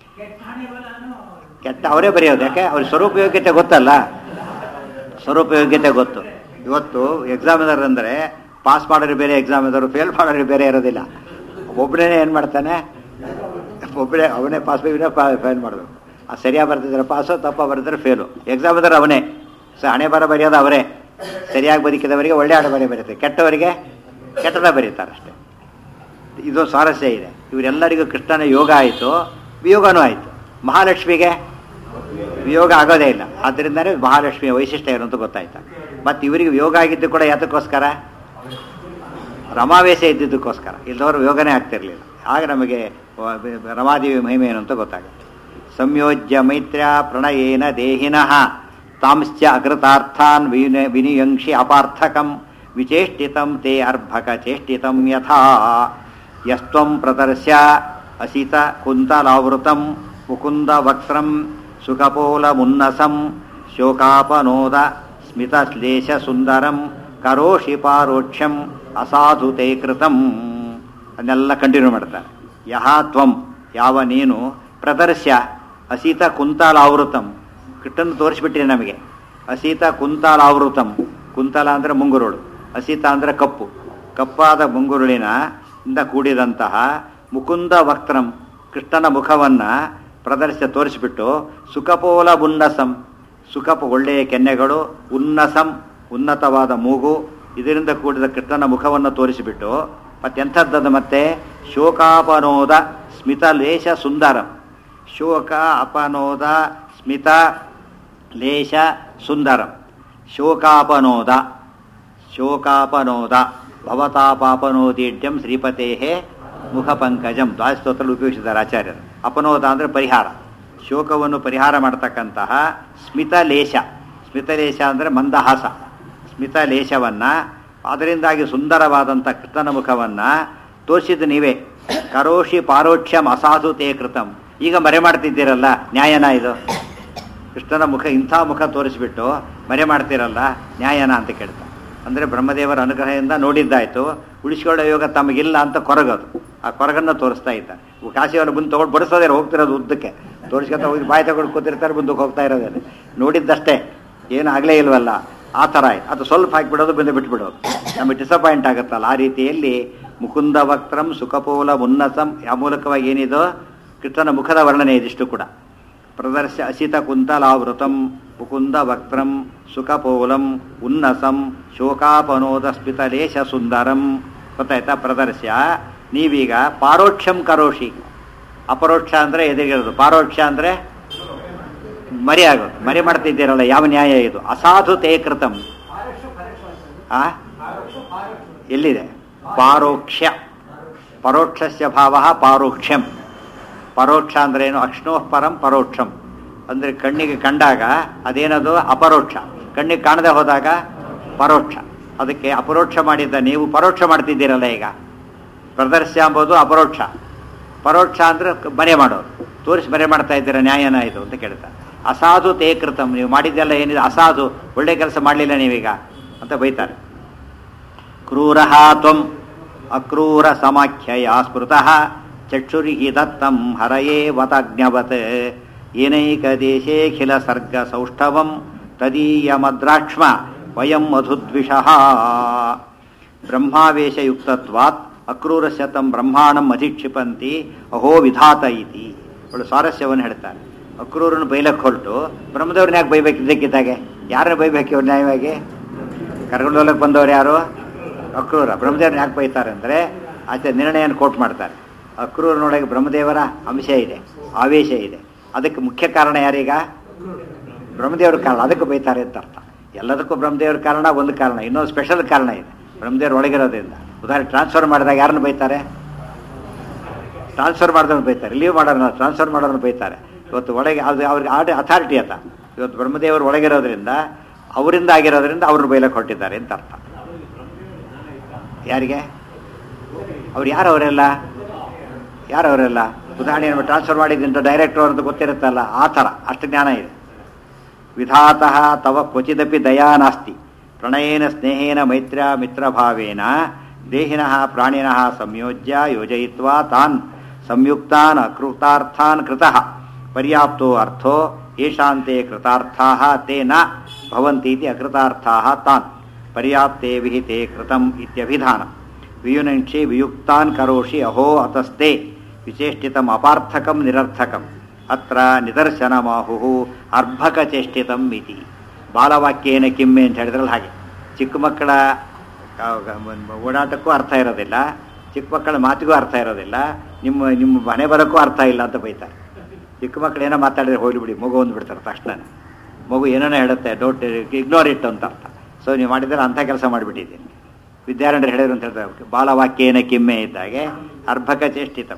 ಕೆಟ್ಟ ಅವರೇ ಬರೆಯೋದು ಯಾಕೆ ಅವ್ರ ಸ್ವರೂಪ ಯೋಗ್ಯತೆ ಗೊತ್ತಲ್ಲ ಸ್ವರೂಪ ಯೋಗ್ಯತೆ ಗೊತ್ತು ಇವತ್ತು ಎಕ್ಸಾಮಿನರ್ ಅಂದರೆ ಪಾಸ್ ಮಾಡೋರು ಬೇರೆ ಎಕ್ಸಾಮಿನರು ಫೇಲ್ ಮಾಡೋರು ಬೇರೆ ಇರೋದಿಲ್ಲ ಒಬ್ಬನೇ ಏನು ಮಾಡ್ತಾನೆ ಒಬ್ಬನೇ ಅವನೇ ಪಾಸ್ ಇವನೇ ಫೇಲ್ ಮಾಡಬೇಕು ಆ ಸರಿಯಾಗಿ ಬರ್ತಿದ್ರೆ ಪಾಸು ತಪ್ಪ ಬರೆದ್ರೆ ಫೇಲು ಎಕ್ಸಾಮಿನರ್ ಅವನೇ ಸೊ ಹಣೆ ಬರ ಬರೆಯೋದು ಅವರೇ ಸರಿಯಾಗಿ ಬದುಕಿದವರಿಗೆ ಒಳ್ಳೆ ಹಣೆ ಬರೆ ಬರೀತಾರೆ ಕೆಟ್ಟವರಿಗೆ ಕೆಟ್ಟದ ಬರೀತಾರೆ ಅಷ್ಟೇ ಇದು ಸ್ವಾರಸ್ಯ ಇದೆ ಇವರೆಲ್ಲರಿಗೂ ಕೃಷ್ಣನ ಯೋಗ ಆಯಿತು ವಿಯೋಗನೂ ಆಯಿತು ಮಹಾಲಕ್ಷ್ಮಿಗೆ ವಿಯೋಗ ಆಗೋದೇ ಇಲ್ಲ ಆದ್ದರಿಂದನೇ ಮಹಾಲಕ್ಷ್ಮಿಯ ವೈಶಿಷ್ಟ್ಯ ಏನು ಅಂತ ಗೊತ್ತಾಯ್ತು ಮತ್ತು ಇವರಿಗೆ ವಿಯೋಗ ಆಗಿದ್ದು ಕೂಡ ಯಾತಕ್ಕೋಸ್ಕರ ರಮಾವೇಶ ಇದ್ದಿದ್ದಕ್ಕೋಸ್ಕರ ಇಲ್ಲದವರು ಯೋಗನೇ ಆಗ್ತಿರ್ಲಿಲ್ಲ ಆಗ ನಮಗೆ ವ- ಬ- ರಮಾದೇವಿ ಮಹಿಮೆ ಏನು ಅಂತ ಗೊತ್ತಾಗುತ್ತೆ ಸಂಯೋಜ್ಯ ಮೈತ್ರ್ಯ ಪ್ರಣಯೇನ ದೇಹಿನಃ ತಾಂಶ್ಚ ಅಕೃತಾರ್ಥಾನ್ ವಿನ ವಿನಿಯಂಕ್ಷಿ ಅಪಾರ್ಥಕಂ ವಿಚೇಷ್ಟಿತಂ ತೇ ಅರ್ಭಕ ಚೇಷ್ಟಿತಂ ಯಥಾ ಯಸ್ತ್ವಂ ಪ್ರದರ್ಶ್ಯ ಅಸಿತ ಕುಂತಲಾವೃತಂ ಮುಕುಂದ ವಕ್ತ್ರಂ ಸುಖಪೋಲ ಮುನ್ನಸಂ ಶೋಕಾಪನೋದ ಸ್ಮಿತಶ್ಲೇಷ ಸುಂದರಂ ಕರೋಷಿ ಪಾರೋಕ್ಷ್ಯಂ ಅಸಾಧು ತೇ ಕೃತಂ ಅದನ್ನೆಲ್ಲ ಕಂಟಿನ್ಯೂ ಮಾಡ್ತಾರೆ ಯಹ ತ್ವಂ ಯಾವ ನೀನು ಪ್ರದರ್ಶ್ಯ ಅಸೀತ ಕುಂತಾಲಾವೃತಂ ಕೃಷ್ಣನ್ ತೋರಿಸ್ಬಿಟ್ರಿ ನಮಗೆ ಅಸೀತ ಕುಂತಾಲಾವೃತಂ ಕುಂತಲ ಅಂದರೆ ಮುಂಗುರುಳು ಅಸೀತ ಅಂದರೆ ಕಪ್ಪು ಕಪ್ಪಾದ ಮುಂಗುರುಳಿನ ಇಂದ ಕೂಡಿದಂತಹ ಮುಕುಂದ ವಕ್ತ್ರಂ ಕೃಷ್ಣನ ಮುಖವನ್ನು ಪ್ರದರ್ಶ ತೋರಿಸಿಬಿಟ್ಟು ಸುಖಪೋಲ ಉನ್ನಸಂ ಸುಖಪ ಒಳ್ಳೆಯ ಕೆನ್ನೆಗಳು ಉನ್ನಸಂ ಉನ್ನತವಾದ ಮೂಗು ಇದರಿಂದ ಕೂಡಿದ ಕೃಷ್ಣನ ಮುಖವನ್ನು ತೋರಿಸಿಬಿಟ್ಟು ಮತ್ತೆಂಥದ್ದದು ಮತ್ತೆ ಶೋಕಾಪನೋದ ಸ್ಮಿತ ಲೇಷ ಸುಂದರಂ ಶೋಕ ಅಪನೋದ ಸ್ಮಿತ ಲೇಷ ಸುಂದರಂ ಶೋಕಾಪನೋದ ಶೋಕಾಪನೋದ ಭವತಾಪಾಪನೋದೀಢ್ಯಂ ಶ್ರೀಪತೇ ಮುಖಪಂಕಜಂ ದ್ವಾಸ್ತೋತ್ರದಲ್ಲಿ ಉಪಯೋಗಿಸಿದ್ದಾರೆ ಆಚಾರ್ಯರು ಅಪನೋದ ಅಂದರೆ ಪರಿಹಾರ ಶೋಕವನ್ನು ಪರಿಹಾರ ಮಾಡತಕ್ಕಂತಹ ಸ್ಮಿತಲೇಶ ಸ್ಮಿತಲೇಶ ಅಂದರೆ ಮಂದಹಾಸ ಸ್ಮಿತಲೇಶವನ್ನು ಅದರಿಂದಾಗಿ ಸುಂದರವಾದಂಥ ಕೃಷ್ಣನ ಮುಖವನ್ನು ತೋರಿಸಿದ್ದು ನೀವೇ ಕರೋಷಿ ಪಾರೋಕ್ಷ್ಯಂ ಅಸಾಧು ತೇ ಕೃತಂ ಈಗ ಮರೆ ಮಾಡ್ತಿದ್ದೀರಲ್ಲ ನ್ಯಾಯನ ಇದು ಕೃಷ್ಣನ ಮುಖ ಇಂಥ ಮುಖ ತೋರಿಸ್ಬಿಟ್ಟು ಮರೆ ಮಾಡ್ತಿರಲ್ಲ ನ್ಯಾಯನ ಅಂತ ಕೇಳ್ತಾ ಅಂದರೆ ಬ್ರಹ್ಮದೇವರ ಅನುಗ್ರಹದಿಂದ ನೋಡಿದ್ದಾಯ್ತು ಉಳಿಸ್ಕೊಳ್ಳೋ ಯೋಗ ತಮಗಿಲ್ಲ ಅಂತ ಕೊರಗೋದು ಆ ಕೊರಗನ್ನು ತೋರಿಸ್ತಾ ಇದ್ದಾರೆ ಕಾಶಿಯನ್ನು ಮುಂದೆ ತೊಗೊಂಡು ಬಡಿಸೋದೇ ಹೋಗ್ತಿರೋದು ಉದ್ದಕ್ಕೆ ತೋರಿಸ್ಕೊತ ಹೋಗಿ ಬಾಯಿ ತಗೊಂಡು ಕೂತಿರ್ತಾರೆ ಮುಂದಕ್ಕೆ ಹೋಗ್ತಾ ಇರೋದೇ ನೋಡಿದ್ದಷ್ಟೇ ಏನು ಆಗಲೇ ಇಲ್ವಲ್ಲ ಆ ಥರ ಆಯ್ತು ಅದು ಸ್ವಲ್ಪ ಹಾಕಿಬಿಡೋದು ಬಂದು ಬಿಟ್ಬಿಡೋದು ನಮಗೆ ಡಿಸಪಾಯಿಂಟ್ ಆಗುತ್ತಲ್ಲ ಆ ರೀತಿಯಲ್ಲಿ ಮುಕುಂದ ವಕ್ತ್ರಂ ಸುಖಪೋಲ ಉನ್ನಸಂ ಆ ಮೂಲಕವಾಗಿ ಏನಿದೋ ಕೃಷ್ಣನ ಮುಖದ ವರ್ಣನೆ ಇದಿಷ್ಟು ಕೂಡ ಪ್ರದರ್ಶ ಅಸಿತ ಕುಂತಲಾವೃತಂ ಮುಕುಂದ ವಕ್ತ್ರಂ ಸುಖಪೋಲಂ ಉನ್ನಸಂ ಶೋಕಾಪನೋದ ಸ್ಮಿತಲೇಶ ಸುಂದರಂ ಗೊತ್ತಾಯ್ತಾ ಪ್ರದರ್ಶ ನೀವೀಗ ಪಾರೋಕ್ಷಂ ಕರೋಷಿ ಅಪರೋಕ್ಷ ಅಂದರೆ ಎದುರಿಗಿರೋದು ಪಾರೋಕ್ಷ ಅಂದರೆ ಮರಿ ಆಗೋದು ಮರಿ ಮಾಡ್ತಿದ್ದೀರಲ್ಲ ಯಾವ ನ್ಯಾಯ ಇದು ಅಸಾಧು ತೇ ಕೃತಂ ಆ ಎಲ್ಲಿದೆ ಪಾರೋಕ್ಷ ಪರೋಕ್ಷಸ್ಯ ಭಾವ ಪಾರೋಕ್ಷಂ ಪರೋಕ್ಷ ಅಂದ್ರೆ ಏನು ಅಕ್ಷ್ಣೋಃ ಪರಂ ಪರೋಕ್ಷಂ ಅಂದರೆ ಕಣ್ಣಿಗೆ ಕಂಡಾಗ ಅದೇನದು ಅಪರೋಕ್ಷ ಕಣ್ಣಿಗೆ ಕಾಣದೆ ಹೋದಾಗ ಪರೋಕ್ಷ ಅದಕ್ಕೆ ಅಪರೋಕ್ಷ ಮಾಡಿದ್ದ ನೀವು ಪರೋಕ್ಷ ಮಾಡ್ತಿದ್ದೀರಲ್ಲ ಈಗ ಪ್ರದರ್ಶ ಎಂಬುದು ಅಪರೋಕ್ಷ ಪರೋಕ್ಷ ಅಂದ್ರೆ ಮನೆ ಮಾಡೋರು ತೋರಿಸಿ ಮನೆ ಮಾಡ್ತಾ ಇದ್ದೀರಾ ನ್ಯಾಯನ ಇದು ಅಂತ ಕೇಳ್ತಾರೆ ಅಸಾಧು ತೇ ಕೃತಂ ನೀವು ಮಾಡಿದ್ದೆಲ್ಲ ಏನಿದೆ ಅಸಾಧು ಒಳ್ಳೆ ಕೆಲಸ ಮಾಡಲಿಲ್ಲ ನೀವೀಗ ಅಂತ ಬೈತಾರೆ ಕ್ರೂರಃ ತ್ವಂ ಅಕ್ರೂರ ಸಮಾಖ್ಯಯ ಸ್ಮೃತಃ ಚಕ್ಷುರಿಹಿ ದತ್ತಂ ಹರಯೇ ವತಜ್ಞವತ್ ಏನೈಕ ದೇಶೇಖಿಲ ಸರ್ಗ ಸೌಷ್ಠವಂ ತದೀಯ ಮದ್ರಾಕ್ಷ್ಮ ವಯಂ ಮಧುದ್ವಿಷಃ ಬ್ರಹ್ಮಾವೇಶಯುಕ್ತತ್ವಾತ್ ಅಕ್ರೂರಸ್ಯ ತಂ ಬ್ರಹ್ಮಾಣಂ ಅಧಿಕ್ಷಿಪಂತಿ ಅಹೋ ವಿಧಾತ ಇತಿ ಒಳ್ಳೆ ಸ್ವಾರಸ್ಯವನ್ನು ಹೇಳ್ತಾರೆ ಅಕ್ರೂರನ್ನು ಬೈಲಕ್ಕೆ ಹೊರಟು ಬ್ರಹ್ಮದೇವ್ರನ್ನ ಯಾಕೆ ಬೈಬೇಕಿದ್ದಕ್ಕಿದ್ದಾಗೆ ಯಾರನ್ನ ಬೈಬೇಕು ಇವ್ರು ನ್ಯಾಯವಾಗಿ ಕರ್ಕೊಂಡು ಹೋಗ್ಲಕ್ಕೆ ಬಂದವ್ರು ಯಾರು ಅಕ್ರೂರ ಬ್ರಹ್ಮದೇವ್ರನ್ನ ಯಾಕೆ ಬೈತಾರೆ ಅಂದರೆ ಆಚೆ ನಿರ್ಣಯನ ಕೋಟ್ ಮಾಡ್ತಾರೆ ಅಕ್ರೂರನೊಳಗೆ ಬ್ರಹ್ಮದೇವರ ಅಂಶ ಇದೆ ಆವೇಶ ಇದೆ ಅದಕ್ಕೆ ಮುಖ್ಯ ಕಾರಣ ಯಾರೀಗ ಬ್ರಹ್ಮದೇವ್ರ ಕಾರಣ ಅದಕ್ಕೆ ಬೈತಾರೆ ಅಂತ ಅರ್ಥ ಎಲ್ಲದಕ್ಕೂ ಬ್ರಹ್ಮದೇವ್ರ ಕಾರಣ ಒಂದು ಕಾರಣ ಇನ್ನೊಂದು ಸ್ಪೆಷಲ್ ಕಾರಣ ಇದೆ ಬ್ರಹ್ಮದೇವ್ರ ಒಳಗಿರೋದ್ರಿಂದ ಉದಾಹರಣೆ ಟ್ರಾನ್ಸ್ಫರ್ ಮಾಡಿದಾಗ ಯಾರನ್ನ ಬೈತಾರೆ ಟ್ರಾನ್ಸ್ಫರ್ ಮಾಡಿದವ್ರು ಬೈತಾರೆ ಲೀವ್ ಮಾಡೋರನ್ನ ಟ್ರಾನ್ಸ್ಫರ್ ಮಾಡೋರನ್ನ ಬೈತಾರೆ ಇವತ್ತು ಒಳಗೆ ಅದು ಅವ್ರಿಗೆ ಆಡಿ ಅಥಾರಿಟಿ ಅತ ಇವತ್ತು ಬ್ರಹ್ಮದೇವರು ಒಳಗಿರೋದ್ರಿಂದ ಅವರಿಂದ ಆಗಿರೋದ್ರಿಂದ ಅವ್ರನ್ನ ಬೈಲಕ್ಕೆ ಹೊರಟಿದ್ದಾರೆ ಅಂತ ಅರ್ಥ ಯಾರಿಗೆ ಅವ್ರು ಯಾರು ಅವರೆಲ್ಲ ಯಾರು ಅವರೆಲ್ಲ ಉದಾಹರಣೆ ಟ್ರಾನ್ಸ್ಫರ್ ಮಾಡಿದ್ದಂತ ಡೈರೆಕ್ಟರ್ ಅಂತ ಗೊತ್ತಿರುತ್ತಲ್ಲ ಆ ಥರ ಅಷ್ಟು ಜ್ಞಾನ ಇದೆ ವಿಧಾತಃ ತವ ಕ್ವಚಿದಪಿ ದಯಾ ನಾಸ್ತಿ ಪ್ರಣಯೇನ ಸ್ನೇಹೇನ ಮೈತ್ರ ಮಿತ್ರಭಾವೇನ ದೇಹಿನಃ ಪ್ರಾಣಿನಃ ಸಂಯೋಜ್ಯ ಯೋಜಯಿತ್ವಾ ತಾನ್ ಸಂಯುಕ್ತಾನ್ ಅಕೃತಾರ್ಥಾನ್ ಕೃತಃ ಪರ್ಯಾಪ್ತೋ ಅರ್ಥೋ ಯೇಷಾಂತೆ ಕೃತಾರ್ಥಾಃ ತೇ ನ ಭವಂತೀತಿ ಅಕೃತಾರ್ಥಾಃ ತಾನ್ ಪರ್ಯಾಪ್ತೆ ವಿಹಿತೆ ಕೃತಂ ಇತ್ಯಭಿಧಾನ ವಿಯುನಂಕ್ಷಿ ವಿಯುಕ್ತಾನ್ ಕರೋಷಿ ಅಹೋ ಅತಸ್ತೆ ವಿಚೇಷ್ಟಿತಂ ಅಪಾರ್ಥಕಂ ನಿರರ್ಥಕಂ ಅತ್ರ ನಿದರ್ಶನಮಾಹು ಅರ್ಭಕಚೇಷ್ಟಿತಂ ಇತಿ ಬಾಲವಾಕ್ಯೇನ ಕಿಮ್ಮೆ ಅಂತ ಹೇಳಿದ್ರಲ್ಲ ಹಾಗೆ ಚಿಕ್ಕ ಮಕ್ಕಳ ಆ, ಓಡಾಟಕ್ಕೂ ಅರ್ಥ ಇರೋದಿಲ್ಲ ಚಿಕ್ಕ ಮಕ್ಕಳ ಮಾತಿಗೂ ಅರ್ಥ ಇರೋದಿಲ್ಲ ನಿಮ್ಮ ನಿಮ್ಮ ಮನೆ ಬರೋಕ್ಕೂ ಅರ್ಥ ಇಲ್ಲ ಅಂತ ಬೈತಾರೆ ಚಿಕ್ಕ ಮಕ್ಕಳು ಏನೋ ಮಾತಾಡಿದ್ರೆ ಹೋಗ್ಲಿ ಬಿಡಿ ಮಗು ಅಂದ್ಬಿಡ್ತಾರೆ ತಕ್ಷಣ ಮಗು ಏನೇನೋ ಹೇಳುತ್ತೆ ಡೋಂಟ್ ಇಗ್ನೋರ್ ಇಟ್ ಅಂತ ಅರ್ಥ ಸೊ ನೀವು ಮಾಡಿದರೆ ಅಂಥ ಕೆಲಸ ಮಾಡಿಬಿಟ್ಟಿದ್ದೀನಿ ವಿದ್ಯಾರಣ್ಯರು ಹೇಳಿದ್ರು ಅಂತ ಹೇಳ್ತಾರೆ ಬಾಲವಾಕ್ಯೇನ ಕಿಮ್ಮೆ ಇದ್ದಾಗೆ ಅರ್ಭಕ ಚೇಷ್ಟಿತಂ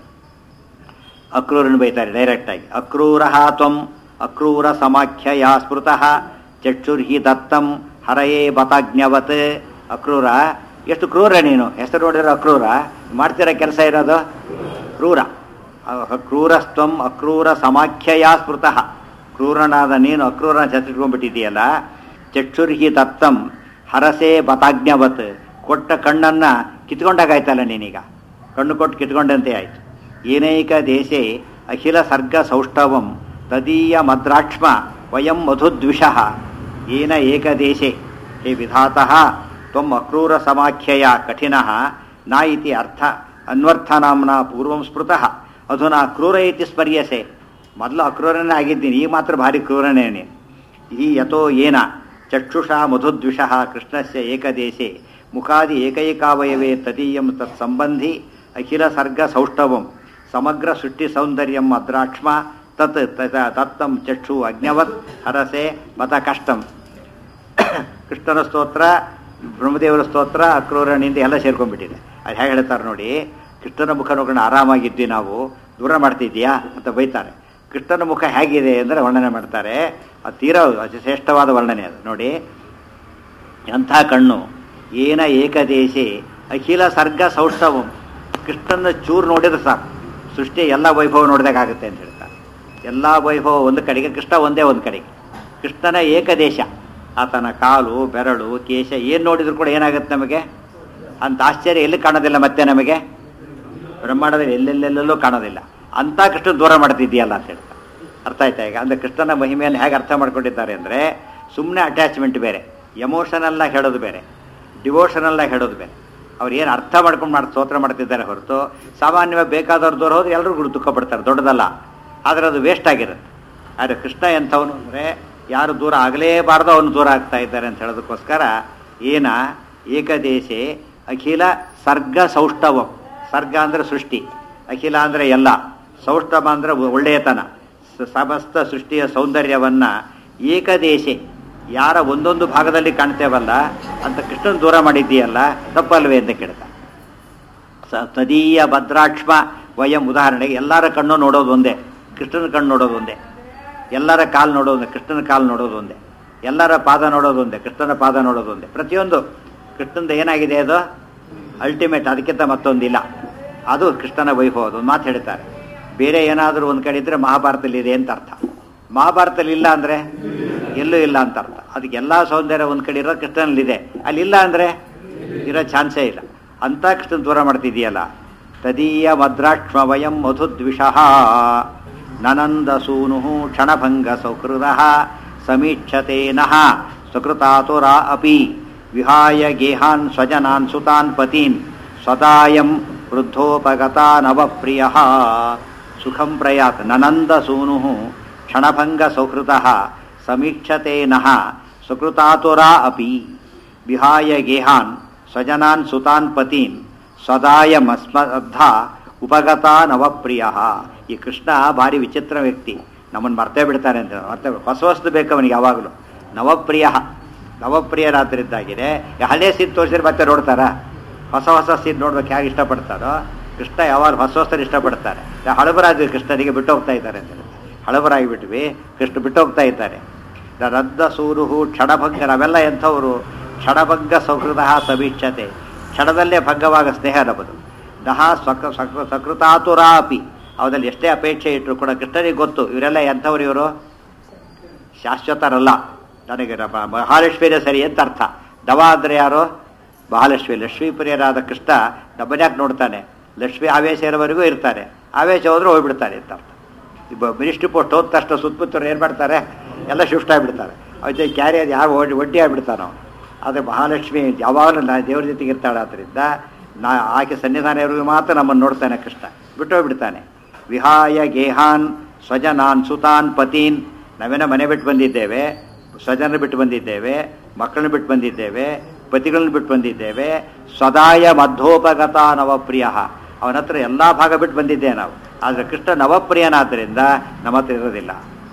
ಅಕ್ರೂರನ್ನು ಬೈತಾರೆ ಡೈರೆಕ್ಟಾಗಿ ಅಕ್ರೂರ ತ್ವಂ ಅಕ್ರೂರ ಸಮಾಖ್ಯಯ ಸ್ಮೃತಃ ಚಕ್ಷುರ್ಹಿ ದತ್ತಂ ಹರಯೇ ಬತಾಜ್ಞವತ್ ಅಕ್ರೂರ ಎಷ್ಟು ಕ್ರೂರ ನೀನು ಹೆಸರು ನೋಡಿದ್ರೆ ಅಕ್ರೂರ ಮಾಡ್ತಿರೋ ಕೆಲಸ ಇರೋದು ಕ್ರೂರ ಅಹ್, ಕ್ರೂರಸ್ತ್ವಂ ಅಕ್ರೂರ ಸಮಾಖ್ಯಯ ಸ್ಮೃತಃ ಕ್ರೂರನಾದ ನೀನು ಅಕ್ರೂರನ ಚಚ್ಚಿಟ್ಕೊಂಡ್ಬಿಟ್ಟಿದೆಯಲ್ಲ ಚಕ್ಷುರ್ಹಿ ದತ್ತಂ ಹರಸೆ ಬತಾಜ್ಞವತ್ ಕೊಟ್ಟ ಕಣ್ಣನ್ನ ಕಿತ್ಕೊಂಡಾಗಾಯ್ತಲ್ಲ ನೀನೀಗ ಕಣ್ಣು ಕೊಟ್ಟು ಕಿತ್ಕೊಂಡಂತೆ ಆಯ್ತು ಏನೈಕ ದೇಶೆ ಅಖಿಲ ಸರ್ಗ ಸೌಷ್ಠವಂ ತದೀಯ ಮದ್ರಾಕ್ಷ್ಮ ವಯಂ ಮಧುದ್ವಿಷಃ ಏನ ಏಕದೇಶೆ ಹೇ ವಿಧಾತಃ ತ್ವಂ ಅಕ್ರೂರ ಸಮಾಖ್ಯಯ ಕಠಿಣಃ ನ ಇತಿ ಅರ್ಥ ಅನ್ವರ್ಥನಾಮ್ನ ಪೂರ್ವಂ ಸ್ಮೃತಃ ಅಧುನಾ ಕ್ರೂರ ಇತಿ ಸ್ಮರ್ಯಸೆ ಮೊದಲು ಅಕ್ರೂರನೇ ಆಗಿದ್ದೀನಿ ಈಗ ಮಾತ್ರ ಭಾರಿ ಕ್ರೂರನೇ ನೀನು ಈ ಯಥೋ ಏನ ಚಕ್ಷುಷಾ ಮಧುದ್ವಿಷಃ ಕೃಷ್ಣಸ್ಯ ಏಕದೇಶೆ ಮುಖಾದಿ ಏಕೈಕಾವಯವೇ ತದೀಯಂ ತತ್ಸಂಬಂಧಿ ಅಖಿಲ ಸರ್ಗ ಸೌಷ್ಠವಂ ಸಮಗ್ರ ಸೃಷ್ಟಿ ಸೌಂದರ್ಯಂ ಅದ್ರಾಕ್ಷ್ಮ ತತ್ ತತ- ತತ್ತಂ ಚಕ್ಷು ಅಜ್ಞವತ್ ಹರಸೆ ಮತ ಕಷ್ಟಂ ಕೃಷ್ಣನ ಸ್ತೋತ್ರ ಬ್ರಹ್ಮದೇವರ ಸ್ತೋತ್ರ ಅಕ್ರೂರನಿಂದ ಎಲ್ಲ ಸೇರ್ಕೊಂಡ್ಬಿಟ್ಟಿದೆ ಅದು ಹೇಗೆ ಹೇಳ್ತಾರೆ ನೋಡಿ ಕೃಷ್ಣನ ಮುಖ ನೋಡ್ಕೊಂಡು ಆರಾಮಾಗಿದ್ವಿ ನಾವು ದೂರ ಮಾಡ್ತಿದ್ಯಾ ಅಂತ ಬೈತಾರೆ ಕೃಷ್ಣನ ಮುಖ ಹೇಗಿದೆ ಅಂದರೆ ವರ್ಣನೆ ಮಾಡ್ತಾರೆ ಅದು ತೀರಾ ಅತಿ ಶ್ರೇಷ್ಠವಾದ ವರ್ಣನೆ ಅದು ನೋಡಿ ಎಂಥ ಕಣ್ಣು ಏನ ಏಕದೇಶೆ ಅಖಿಲ ಸರ್ಗ ಸೌಷ್ಠವಂ ಕೃಷ್ಣನ ಚೂರು ನೋಡಿದ್ರೆ ಸಾಕು ಸೃಷ್ಟಿ ಎಲ್ಲ ವೈಭವ ನೋಡಿದಾಗುತ್ತೆ ಅಂತ ಹೇಳ್ತಾರೆ ಎಲ್ಲ ವೈಭವ ಒಂದು ಕಡೆಗೆ ಕೃಷ್ಣ ಒಂದೇ ಒಂದು ಕಡೆಗೆ ಕೃಷ್ಣನ ಏಕದೇಶ ಆತನ ಕಾಲು ಬೆರಳು ಕೇಶ ಏನು ನೋಡಿದ್ರು ಕೂಡ ಏನಾಗುತ್ತೆ ನಮಗೆ ಅಂತ ಆಶ್ಚರ್ಯ ಎಲ್ಲಿ ಕಾಣೋದಿಲ್ಲ ಮತ್ತೆ ನಮಗೆ ಬ್ರಹ್ಮಾಂಡದಲ್ಲಿ ಎಲ್ಲೆಲ್ಲೆಲ್ಲೂ ಕಾಣೋದಿಲ್ಲ ಅಂತ ಕೃಷ್ಣ ದೂರ ಮಾಡ್ತಿದ್ದೀಯಲ್ಲ ಅಂತ ಹೇಳ್ತಾರೆ ಅರ್ಥ ಆಯ್ತಾ ಈಗ ಅಂದರೆ ಕೃಷ್ಣನ ಮಹಿಮೆಯನ್ನು ಹೇಗೆ ಅರ್ಥ ಮಾಡ್ಕೊಂಡಿದ್ದಾರೆ ಅಂದರೆ ಸುಮ್ಮನೆ ಅಟ್ಯಾಚ್ಮೆಂಟ್ ಬೇರೆ ಎಮೋಷನಲ್ಲಾಗಿ ಹೇಳೋದು ಬೇರೆ ಡಿವೋಷನಲ್ಲಾಗಿ ಹೇಳೋದು ಬೇರೆ ಅವ್ರು ಏನು ಅರ್ಥ ಮಾಡ್ಕೊಂಡು ಮಾಡಿ ಸ್ತೋತ್ರ ಮಾಡ್ತಿದ್ದಾರೆ ಹೊರತು ಸಾಮಾನ್ಯವಾಗಿ ಬೇಕಾದವ್ರು ದೂರ ಹೋದ್ರೆ ಎಲ್ಲರೂ ಕೂಡ ದುಃಖ ಪಡ್ತಾರೆ ದೊಡ್ಡದಲ್ಲ ಆದರೆ ಅದು ವೇಸ್ಟ್ ಆಗಿರುತ್ತೆ ಆದರೆ ಕೃಷ್ಣ ಎಂಥವನು ಅಂದರೆ ಯಾರು ದೂರ ಆಗಲೇಬಾರ್ದು ಅವನು ದೂರ ಆಗ್ತಾ ಇದ್ದಾರೆ ಅಂತ ಹೇಳೋದಕ್ಕೋಸ್ಕರ ಏನ ಏಕದೇಶೆ ಅಖಿಲ ಸರ್ಗ ಸೌಷ್ಠವಂ ಸರ್ಗ ಅಂದರೆ ಸೃಷ್ಟಿ ಅಖಿಲ ಅಂದರೆ ಎಲ್ಲ ಸೌಷ್ಠವ ಅಂದರೆ ಒಳ್ಳೆಯತನ ಸ- ಸಮಸ್ತ ಸೃಷ್ಟಿಯ ಸೌಂದರ್ಯವನ್ನ ಏಕದೇಶೆ ಯಾರ ಒಂದೊಂದು ಭಾಗದಲ್ಲಿ ಕಾಣ್ತೇವಲ್ಲ ಅಂತ ಕೃಷ್ಣನ್ ದೂರ ಮಾಡಿದ್ದೀಯಲ್ಲ ತಪ್ಪಲ್ವೇ ಅಂತ ಕೇಳ್ತಾ ಸ- ತದೀಯ ಭದ್ರಾಕ್ಷ್ಮ ವಯಂ ಉದಾಹರಣೆಗೆ ಎಲ್ಲರ ಕಣ್ಣು ನೋಡೋದು ಒಂದೇ ಕೃಷ್ಣನ ಕಣ್ಣು ನೋಡೋದು ಒಂದೇ ಎಲ್ಲರ ಕಾಲು ನೋಡೋದು ಒಂದೇ ಕೃಷ್ಣನ ಕಾಲು ನೋಡೋದು ಒಂದೇ ಎಲ್ಲರ ಪಾದ ನೋಡೋದು ಒಂದೇ ಕೃಷ್ಣನ ಪಾದ ನೋಡೋದು ಒಂದೇ ಪ್ರತಿಯೊಂದು ಕೃಷ್ಣಂದ ಏನಾಗಿದೆ ಅದು ಅಲ್ಟಿಮೇಟ್ ಅದಕ್ಕಿಂತ ಮತ್ತೊಂದಿಲ್ಲ ಅದು ಕೃಷ್ಣನ ವೈಭವ ಅದು ಒಂದು ಮಾತು ಹೇಳ್ತಾರೆ ಬೇರೆ ಏನಾದರೂ ಒಂದು ಕಡೆ ಇದ್ರೆ ಮಹಾಭಾರತದಲ್ಲಿ ಇದೆ ಅಂತ ಅರ್ಥ ಮಹಾಭಾರತದಲ್ಲಿ ಇಲ್ಲ ಅಂದರೆ ಎಲ್ಲೂ ಇಲ್ಲ ಅಂತ ಅರ್ಥ ಅದಕ್ಕೆ ಎಲ್ಲ ಸೌಂದರ್ಯ ಒಂದು ಕಡೆ ಇರೋ ಕೃಷ್ಣನಲ್ಲಿದೆ ಅಲ್ಲಿ ಇಲ್ಲ ಅಂದರೆ ಇರೋ ಚಾನ್ಸೇ ಇಲ್ಲ ಅಂತ ಕೃಷ್ಣನ್ ದೂರ ಮಾಡ್ತಿದೆಯಲ್ಲ ತದೀಯ ಮದ್ರಾಕ್ಷ್ಮ ವಯಂ ಮಧುದ್ವಿಷಃ ನನಂದ ಸೂನು ಕ್ಷಣಭಂಗ ಸೌಹೃದ ಸಮೀಕ್ಷತೆ ನಃ ಸುಕೃತಾತುರ ಅಪಿ ವಿಹಾಯ ಗೇಹಾನ್ ಸ್ವಜನಾನ್ ಸುತಾನ್ ಪತೀನ್ ಸ್ವದಾಯಂ ವೃದ್ಧೋಪಗತಾ ನವಪ್ರಿಯ ಸುಖಂ ಪ್ರಯಾತ್ ನನಂದ ಸೂನು ಕ್ಷಣಭಂಗ ಸೌಹೃದ ಸಮೀಕ್ಷತೆ ನಃ ಸುಕೃತಾತುರ ಅಪಿ ವಿಹಾಯ ಗೇಹಾನ್ ಸ್ವಜನಾನ್ ಸುತಾನ್ ಪತೀನ್ ಸ್ವದಾಯಮಸ್ಮದ್ಧ ಉಪಗತ ನವಪ್ರಿಯ ಈ ಕೃಷ್ಣ ಭಾರಿ ವಿಚಿತ್ರ ವ್ಯಕ್ತಿ ನಮ್ಮನ್ನು ಮರ್ತೇ ಬಿಡ್ತಾನೆ ಅಂತ ಮತ್ತೆ ಹೊಸ ವಸ್ತು ಬೇಕು ಅವನಿಗೆ ಯಾವಾಗಲೂ ನವಪ್ರಿಯ ನವಪ್ರಿಯರಾದ್ರಿದ್ದಾಗಿದೆ ಈ ಹಳೆ ಸೀನ್ ತೋರಿಸಿದ್ರೆ ಮತ್ತೆ ನೋಡ್ತಾರ ಹೊಸ ಹೊಸ ಸೀನ್ ನೋಡ್ಬೇಕು ಯಾರು ಇಷ್ಟಪಡ್ತಾರೋ ಕೃಷ್ಣ ಯಾವಾಗ ಹೊಸ ಹೊಸರು ಇಷ್ಟಪಡ್ತಾರೆ ಹಳಬರಾದ ಕೃಷ್ಣನಿಗೆ ಬಿಟ್ಟು ಹೋಗ್ತಾ ಇದ್ದಾರೆ ಅಂತ ಹೇಳಿ ಹಳಬರಾಗಿ ಬಿಟ್ವಿ ಕೃಷ್ಣ ಬಿಟ್ಟು ಹೋಗ್ತಾ ಇದ್ದಾರೆ ರದ್ದ ಸೂರುಹು ಕ್ಷಣಭಂಗ ನಾವೆಲ್ಲ ಎಂಥವರು ಕ್ಷಣಭಂಗ ಸೌಹೃದ ಸಮೀಕ್ಷತೆ ಕ್ಷಣದಲ್ಲೇ ಭಂಗವಾಗ ಸ್ನೇಹ ನಮ್ಮದು ದಹ ಸ್ವಕ ಸಕೃ ಸಕೃತಾತುರ ಅಪಿ ಅವದಲ್ಲಿ ಎಷ್ಟೇ ಅಪೇಕ್ಷೆ ಇಟ್ಟರು ಕೂಡ ಕೃಷ್ಣನಿಗೆ ಗೊತ್ತು ಇವರೆಲ್ಲ ಎಂಥವ್ರು ಇವರು ಶಾಶ್ವತರಲ್ಲ ನನಗೆ ರ- ಮಹಾಲಕ್ಷ್ಮಿಯರೇ ಸರಿ ಅಂತ ಅರ್ಥ ದವ ಅಂದರೆ ಯಾರು ಮಹಾಲಕ್ಷ್ಮಿ ಲಕ್ಷ್ಮೀಪ್ರಿಯರಾದ ಕೃಷ್ಣ ನಮ್ಮನ್ಯಾಕೆ ನೋಡ್ತಾನೆ ಲಕ್ಷ್ಮಿ ಆವೇಶ ಇರೋವರೆಗೂ ಇರ್ತಾರೆ ಆವೇಶ ಹೋದ್ರೆ ಹೋಗ್ಬಿಡ್ತಾರೆ ಅಂತ ಅರ್ಥ ಇಬ್ಬ ಮಿನಿಸ್ಟ್ರಿ ಪೋಸ್ಟ್ ಹೋದ ತಕ್ಷಣ ಸುತ್ತಮುತ್ತರು ಏನು ಮಾಡ್ತಾರೆ ಎಲ್ಲ ಶಿಫ್ಟ್ ಆಗಿಬಿಡ್ತಾರೆ ಅವತ್ತೆ ಕ್ಯಾರಿ ಅದು ಯಾವ ಒಡ್ಡಿ ಒಡ್ಡಿ ಆಗಿಬಿಡ್ತಾನೆ ಅವನು ಆದರೆ ಮಹಾಲಕ್ಷ್ಮಿ ಯಾವಾಗಲೂ ನಾ ದೇವ್ರ ಜೊತೆಗೆ ಇರ್ತಾಳೆ ಆದ್ದರಿಂದ ನಾ ಆಕೆ ಸನ್ನಿಧಾನ ಇರುವಾಗ ಮಾತ್ರ ನಮ್ಮನ್ನು ನೋಡ್ತಾನೆ ಕೃಷ್ಣ ಬಿಟ್ಟು ಹೋಗ್ಬಿಡ್ತಾನೆ ವಿಹಾಯ ಗೇಹಾನ್ ಸ್ವಜನಾನ್ ಸುತಾನ್ ಪತೀನ್ ನಾವೇನೋ ಮನೆ ಬಿಟ್ಟು ಬಂದಿದ್ದೇವೆ ಸ್ವಜನ ಬಿಟ್ಟು ಬಂದಿದ್ದೇವೆ ಮಕ್ಕಳನ್ನ ಬಿಟ್ಟು ಬಂದಿದ್ದೇವೆ ಪತಿಗಳನ್ನ ಬಿಟ್ಟು ಬಂದಿದ್ದೇವೆ ಸದಾಯ ಮಧ್ಯೋಪಗತ ನವಪ್ರಿಯ ಅವನ ಹತ್ರ ಎಲ್ಲ ಭಾಗ ಬಿಟ್ಟು ಬಂದಿದ್ದೇವೆ ನಾವು ಆದರೆ ಕೃಷ್ಣ ನವಪ್ರಿಯನಾದ್ದರಿಂದ ನಮ್ಮ ಹತ್ರ ಇರೋದಿಲ್ಲ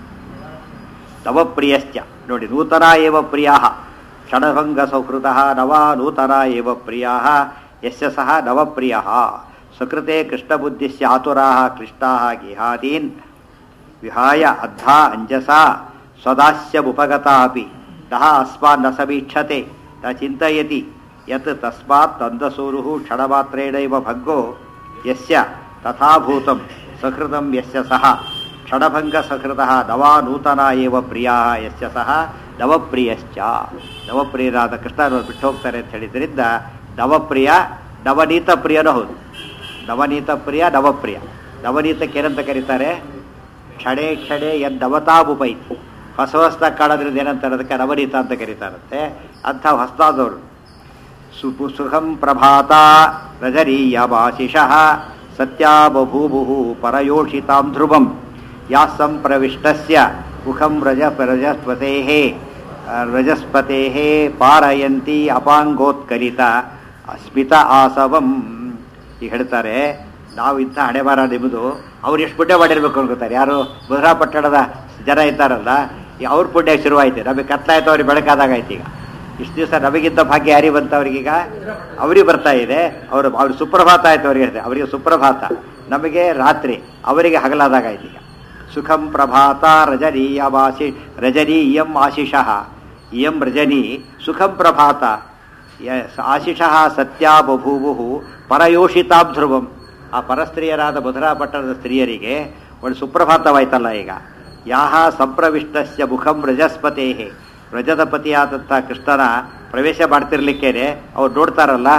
ನವಪ್ರಿಯಶ್ಚ ನೋಡಿ ನೂತನ ಏವ ಪ್ರಿಯ ಕ್ಷಣಭಂಗ ಸೌಹೃದ ನವ ನೂತನ ಏವ ಪ್ರಿಯ ಯಸ್ಯ ಸಹ ನವಪ್ರಿಯ ಸುಕೃತೆ ಕೃಷ್ಣಬುದ್ಧಿಸ್ಯ ಆತುರಾ ಕ್ಲಿಷ್ಟಾ ಗೇಹಾದೀನ್ ವಿಹಾಯ ಅದ್ಧಾ ಅಂಜಸಾ ಸ್ವದಾಸ್ಯಮುಪಗತಾ ಅಪಿ ದಹ ಅಸ್ಮಾನ್ ನ ಸಮೀಕ್ಷತೆ ನ ಚಿಂತಯತಿ ಯತ್ ತಸ್ಮಾತ್ ತಂದಸೂರು ಕ್ಷಣಮಾತ್ರೇಣೈವ ಭಗ್ಗೋ ಯಸ್ಯ ತಥಾಭೂತಂ ಸಹೃದಂ ಯಸ್ಯ ಸಹ ಕ್ಷಣಭಂಗ ಸಹೃದ ನವಾ ನೂತನ ಏವ ಪ್ರಿಯ ಯಸ್ಯ ಸಹ ನವಪ್ರಿಯಶ್ಚ ನವಪ್ರಿಯರಾದ ಕೃಷ್ಣರನ್ನು ಬಿಟ್ಟು ಹೋಗ್ತಾರೆ ಅಂತ ಹೇಳಿದ್ರಿಂದ ನವಪ್ರಿಯ ನವನೀತ ಪ್ರಿಯನೂ ಹೌದು ನವನೀತ ಪ್ರಿಯ ನವಪ್ರಿಯ ನವನೀತಕ್ಕೆ ಏನಂತ ಕರೀತಾರೆ ಕ್ಷಣೆ ಕ್ಷಣೆ ಎನ್ ನವತಾಬುಪೈತಿ ಹೊಸ ಹೊಸದಾಗಿ ಕಾಣೋದ್ರಿಂದ ಏನಂತಾರೆ ಅದಕ್ಕೆ ನವನೀತ ಅಂತ ಕರೀತಾರಂತೆ ಅಂಥ ಹೊಸದಾದವರು ಸುಪು ಸುಖಂ ಪ್ರಭಾತ ರಜರೀಯವಾಶಿಷಃ ಸತ್ಯಾ ಬಭೂಭು ಪರಯೋಷಿತಾಂ ಧ್ರುವಂ ಯಾ ಸಂಪ್ರವಿಷ್ಟಸ್ಯ ಮುಖಂ ರಜ ರಜಸ್ಪತೇಃ ರಜಸ್ಪತೇಃ ಪಾರಯಂತಿ ಅಪಾಂಗೋತ್ಕಲಿತ ಸ್ಮಿತ ಆಸವಂ ಈಗ ಹೇಳ್ತಾರೆ ನಾವು ಇಂಥ ಹಣೆ ಬಾರ ನಿಮ್ಮದು ಅವ್ರು ಎಷ್ಟು ಪುಣ್ಯ ಮಾಡಿರ್ಬೇಕು ಅನ್ಕೋತಾರೆ ಯಾರು ಬುಧರಾ ಪಟ್ಟಣದ ಜನ ಇದ್ದಾರಲ್ಲ ಈ ಅವ್ರ ಪುಣ್ಯ ಶುರುವಾಯ್ತು ನಮಗೆ ಕತ್ಲಾಯ್ತು ಅವ್ರಿಗೆ ಬೆಳಕಾದಾಗ ಆಯ್ತು ಈಗ ಇಷ್ಟು ದಿವಸ ನಮಗಿಂತ ಭಾಗ್ಯ ಯಾರಿಗೆ ಬಂತ ಅವ್ರಿಗೀಗ ಅವ್ರಿಗೆ ಬರ್ತಾ ಇದೆ ಅವರು ಅವ್ರಿಗೆ ಸುಪ್ರಭಾತ ಆಯ್ತು ಅವ್ರಿಗೆ ಹೇಳ್ತಾರೆ ಅವರಿಗೆ ಸುಪ್ರಭಾತ ನಮಗೆ ರಾತ್ರಿ ಅವರಿಗೆ ಹಗಲಾದಾಗ ಆಯ್ತು ಈಗ ಸುಖಂ ಪ್ರಭಾತ ರಜನೀಯ ವಾಸಿ ರಜನಿ ಇಯಂ ಆಶಿಷಃ ಇಯಂ ರಜನಿ ಸುಖಂ ಪ್ರಭಾತ ಯ- ಆಶಿಷಃ ಸತ್ಯ ಬಭೂವು ಪರಯೋಷಿತಾಂ ಧ್ರುವಂ ಆ ಪರಸ್ತ್ರೀಯರಾದ ಮಧುರಾ ಪಟ್ಟಣದ ಸ್ತ್ರೀಯರಿಗೆ ಒಂದು ಸುಪ್ರಭಾತವಾಯ್ತಲ್ಲ ಈಗ ಯಾಹ ಸಂಪ್ರವಿಷ್ಟಸ್ಯ ಮುಖಂ ರಜಸ್ಪತೇ ರಜದ ಪತಿಯಾದಂಥ ಕೃಷ್ಣನ ಪ್ರವೇಶ ಮಾಡ್ತಿರ್ಲಿಕ್ಕೇನೆ ಅವ್ರು ನೋಡ್ತಾರಲ್ಲ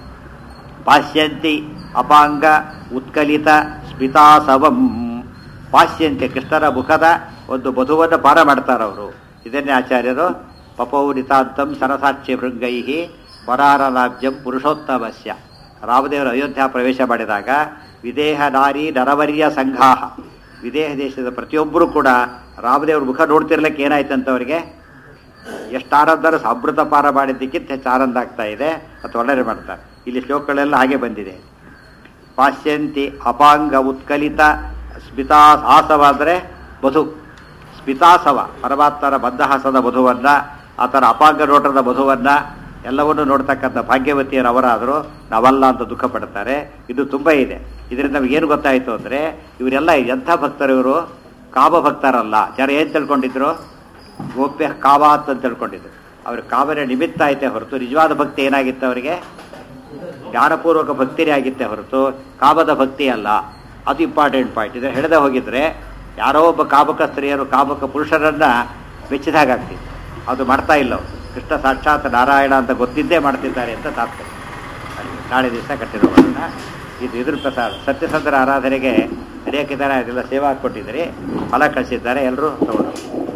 ಪಾಶ್ಯಂತಿ ಅಪಾಂಗ ಉತ್ಕಲಿತ ಸ್ಮಿತಾಸವಂ ಪಾಶ್ಯಂತಿ ಕೃಷ್ಣನ ಮುಖದ ಒಂದು ಮಧುವನ್ನು ಪಾರ ಮಾಡ್ತಾರವರು ಇದನ್ನೇ ಆಚಾರ್ಯರು ಪಪೌರಿತಾಂತಂ ಸರಸಾಕ್ಷಿ ಭೃಂಗೈ ಪರಾರಲಾಭ್ಯಂ ಪುರುಷೋತ್ತಮಸ್ಯ ರಾಮದೇವರು ಅಯೋಧ್ಯ ಪ್ರವೇಶ ಮಾಡಿದಾಗ ವಿದೇಹ ನಾರಿ ನರವರ್ಯ ಸಂಘಾಹ ವಿದೇಹ ದೇಶದ ಪ್ರತಿಯೊಬ್ಬರು ಕೂಡ ರಾಮದೇವ್ರ ಮುಖ ನೋಡ್ತಿರ್ಲಿಕ್ಕೆ ಏನಾಯ್ತಂತ ಅವರಿಗೆ ಎಷ್ಟು ಆನಂದರ ಅಮೃತ ಪಾರ ಮಾಡಿದ್ದಕ್ಕಿಂತ ಹೆಚ್ಚು ಆನಂದ ಆಗ್ತಾ ಇದೆ ಅಥವಾ ಒಳ್ಳೆಯ ಮಾಡ್ತಾರೆ ಇಲ್ಲಿ ಶ್ಲೋಕಗಳೆಲ್ಲ ಹಾಗೆ ಬಂದಿದೆ ಪಾಶ್ಯಂತಿ ಅಪಾಂಗ ಉತ್ಕಲಿತ ಸ್ಮಿತಾಸಾಸವ ಅಂದರೆ ಮಧು ಸ್ಮಿತಾಸವ ಪರಮಾತ್ಮರ ಬದ್ಧಹಾಸದ ಮಧುವನ್ನ ಆತನ ಅಪಾಂಗ ನೋಟದ ಮಧುವನ್ನ ಎಲ್ಲವನ್ನೂ ನೋಡ್ತಕ್ಕಂಥ ಭಾಗ್ಯವತಿಯರು ಅವರಾದರೂ ನಾವಲ್ಲ ಅಂತ ದುಃಖ ಪಡ್ತಾರೆ ಇದು ತುಂಬ ಇದೆ ಇದರಿಂದ ನಮಗೇನು ಗೊತ್ತಾಯಿತು ಅಂದರೆ ಇವರೆಲ್ಲ ಎಂಥ ಭಕ್ತರು ಇವರು ಕಾಮ ಭಕ್ತರಲ್ಲ ಜನ ಏನು ತಿಳ್ಕೊಂಡಿದ್ರು ಗೋಪ್ಯ ಕಾವಾತ್ ಅಂತ ತಿಳ್ಕೊಂಡಿದ್ರು ಅವ್ರ ಕಾಮನ ನಿಮಿತ್ತ ಐತೆ ಹೊರತು ನಿಜವಾದ ಭಕ್ತಿ ಏನಾಗಿತ್ತು ಅವರಿಗೆ ಜ್ಞಾನಪೂರ್ವಕ ಭಕ್ತಿನೇ ಆಗಿತ್ತೆ ಹೊರತು ಕಾಮದ ಭಕ್ತಿ ಅಲ್ಲ ಅದು ಇಂಪಾರ್ಟೆಂಟ್ ಪಾಯಿಂಟ್ ಇದು ಹೇಳದೆ ಹೋಗಿದ್ರೆ ಯಾರೋ ಒಬ್ಬ ಕಾಮಕ ಸ್ತ್ರೀಯರು ಕಾಮಕ ಪುರುಷರನ್ನ ಮೆಚ್ಚಿದಾಗ್ತಿತ್ತು ಅದು ಮಾಡ್ತಾ ಇಲ್ಲ ಅವ್ರು. ಕೃಷ್ಣ ಸಾಕ್ಷಾತ್ ನಾರಾಯಣ ಅಂತ ಗೊತ್ತಿದ್ದೇ ಮಾಡ್ತಿದ್ದಾರೆ ಅಂತ ತಾತ್ಪರ್ಯ ಅಲ್ಲಿ ನಾಳೆ ದಿವಸ ಕಟ್ಟಿರೋದನ್ನ ಇದು ಇದ್ರ ಪ್ರಸಾದ ಸತ್ಯಸಂಧರ ಆರಾಧನೆಗೆ ಅನೇಕ ಜನ ಇದೆಲ್ಲ ಸೇವಾ ಕೊಟ್ಟಿದ್ದಾರೆ ಫಲ ಕಳಿಸಿದ್ದಾರೆ ಎಲ್ಲರೂ ತಗೊಂಡು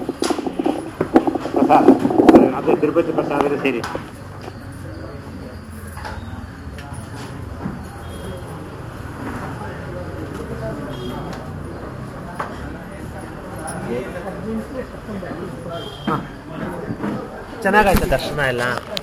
ಪ್ರಸಾದ ಅದು ತಿರುಪತಿ ಪ್ರಸಾದದಲ್ಲಿ ಸೇರಿ ಚೆನ್ನಾಗಾಯ್ತು ದರ್ಶನ ಎಲ್ಲ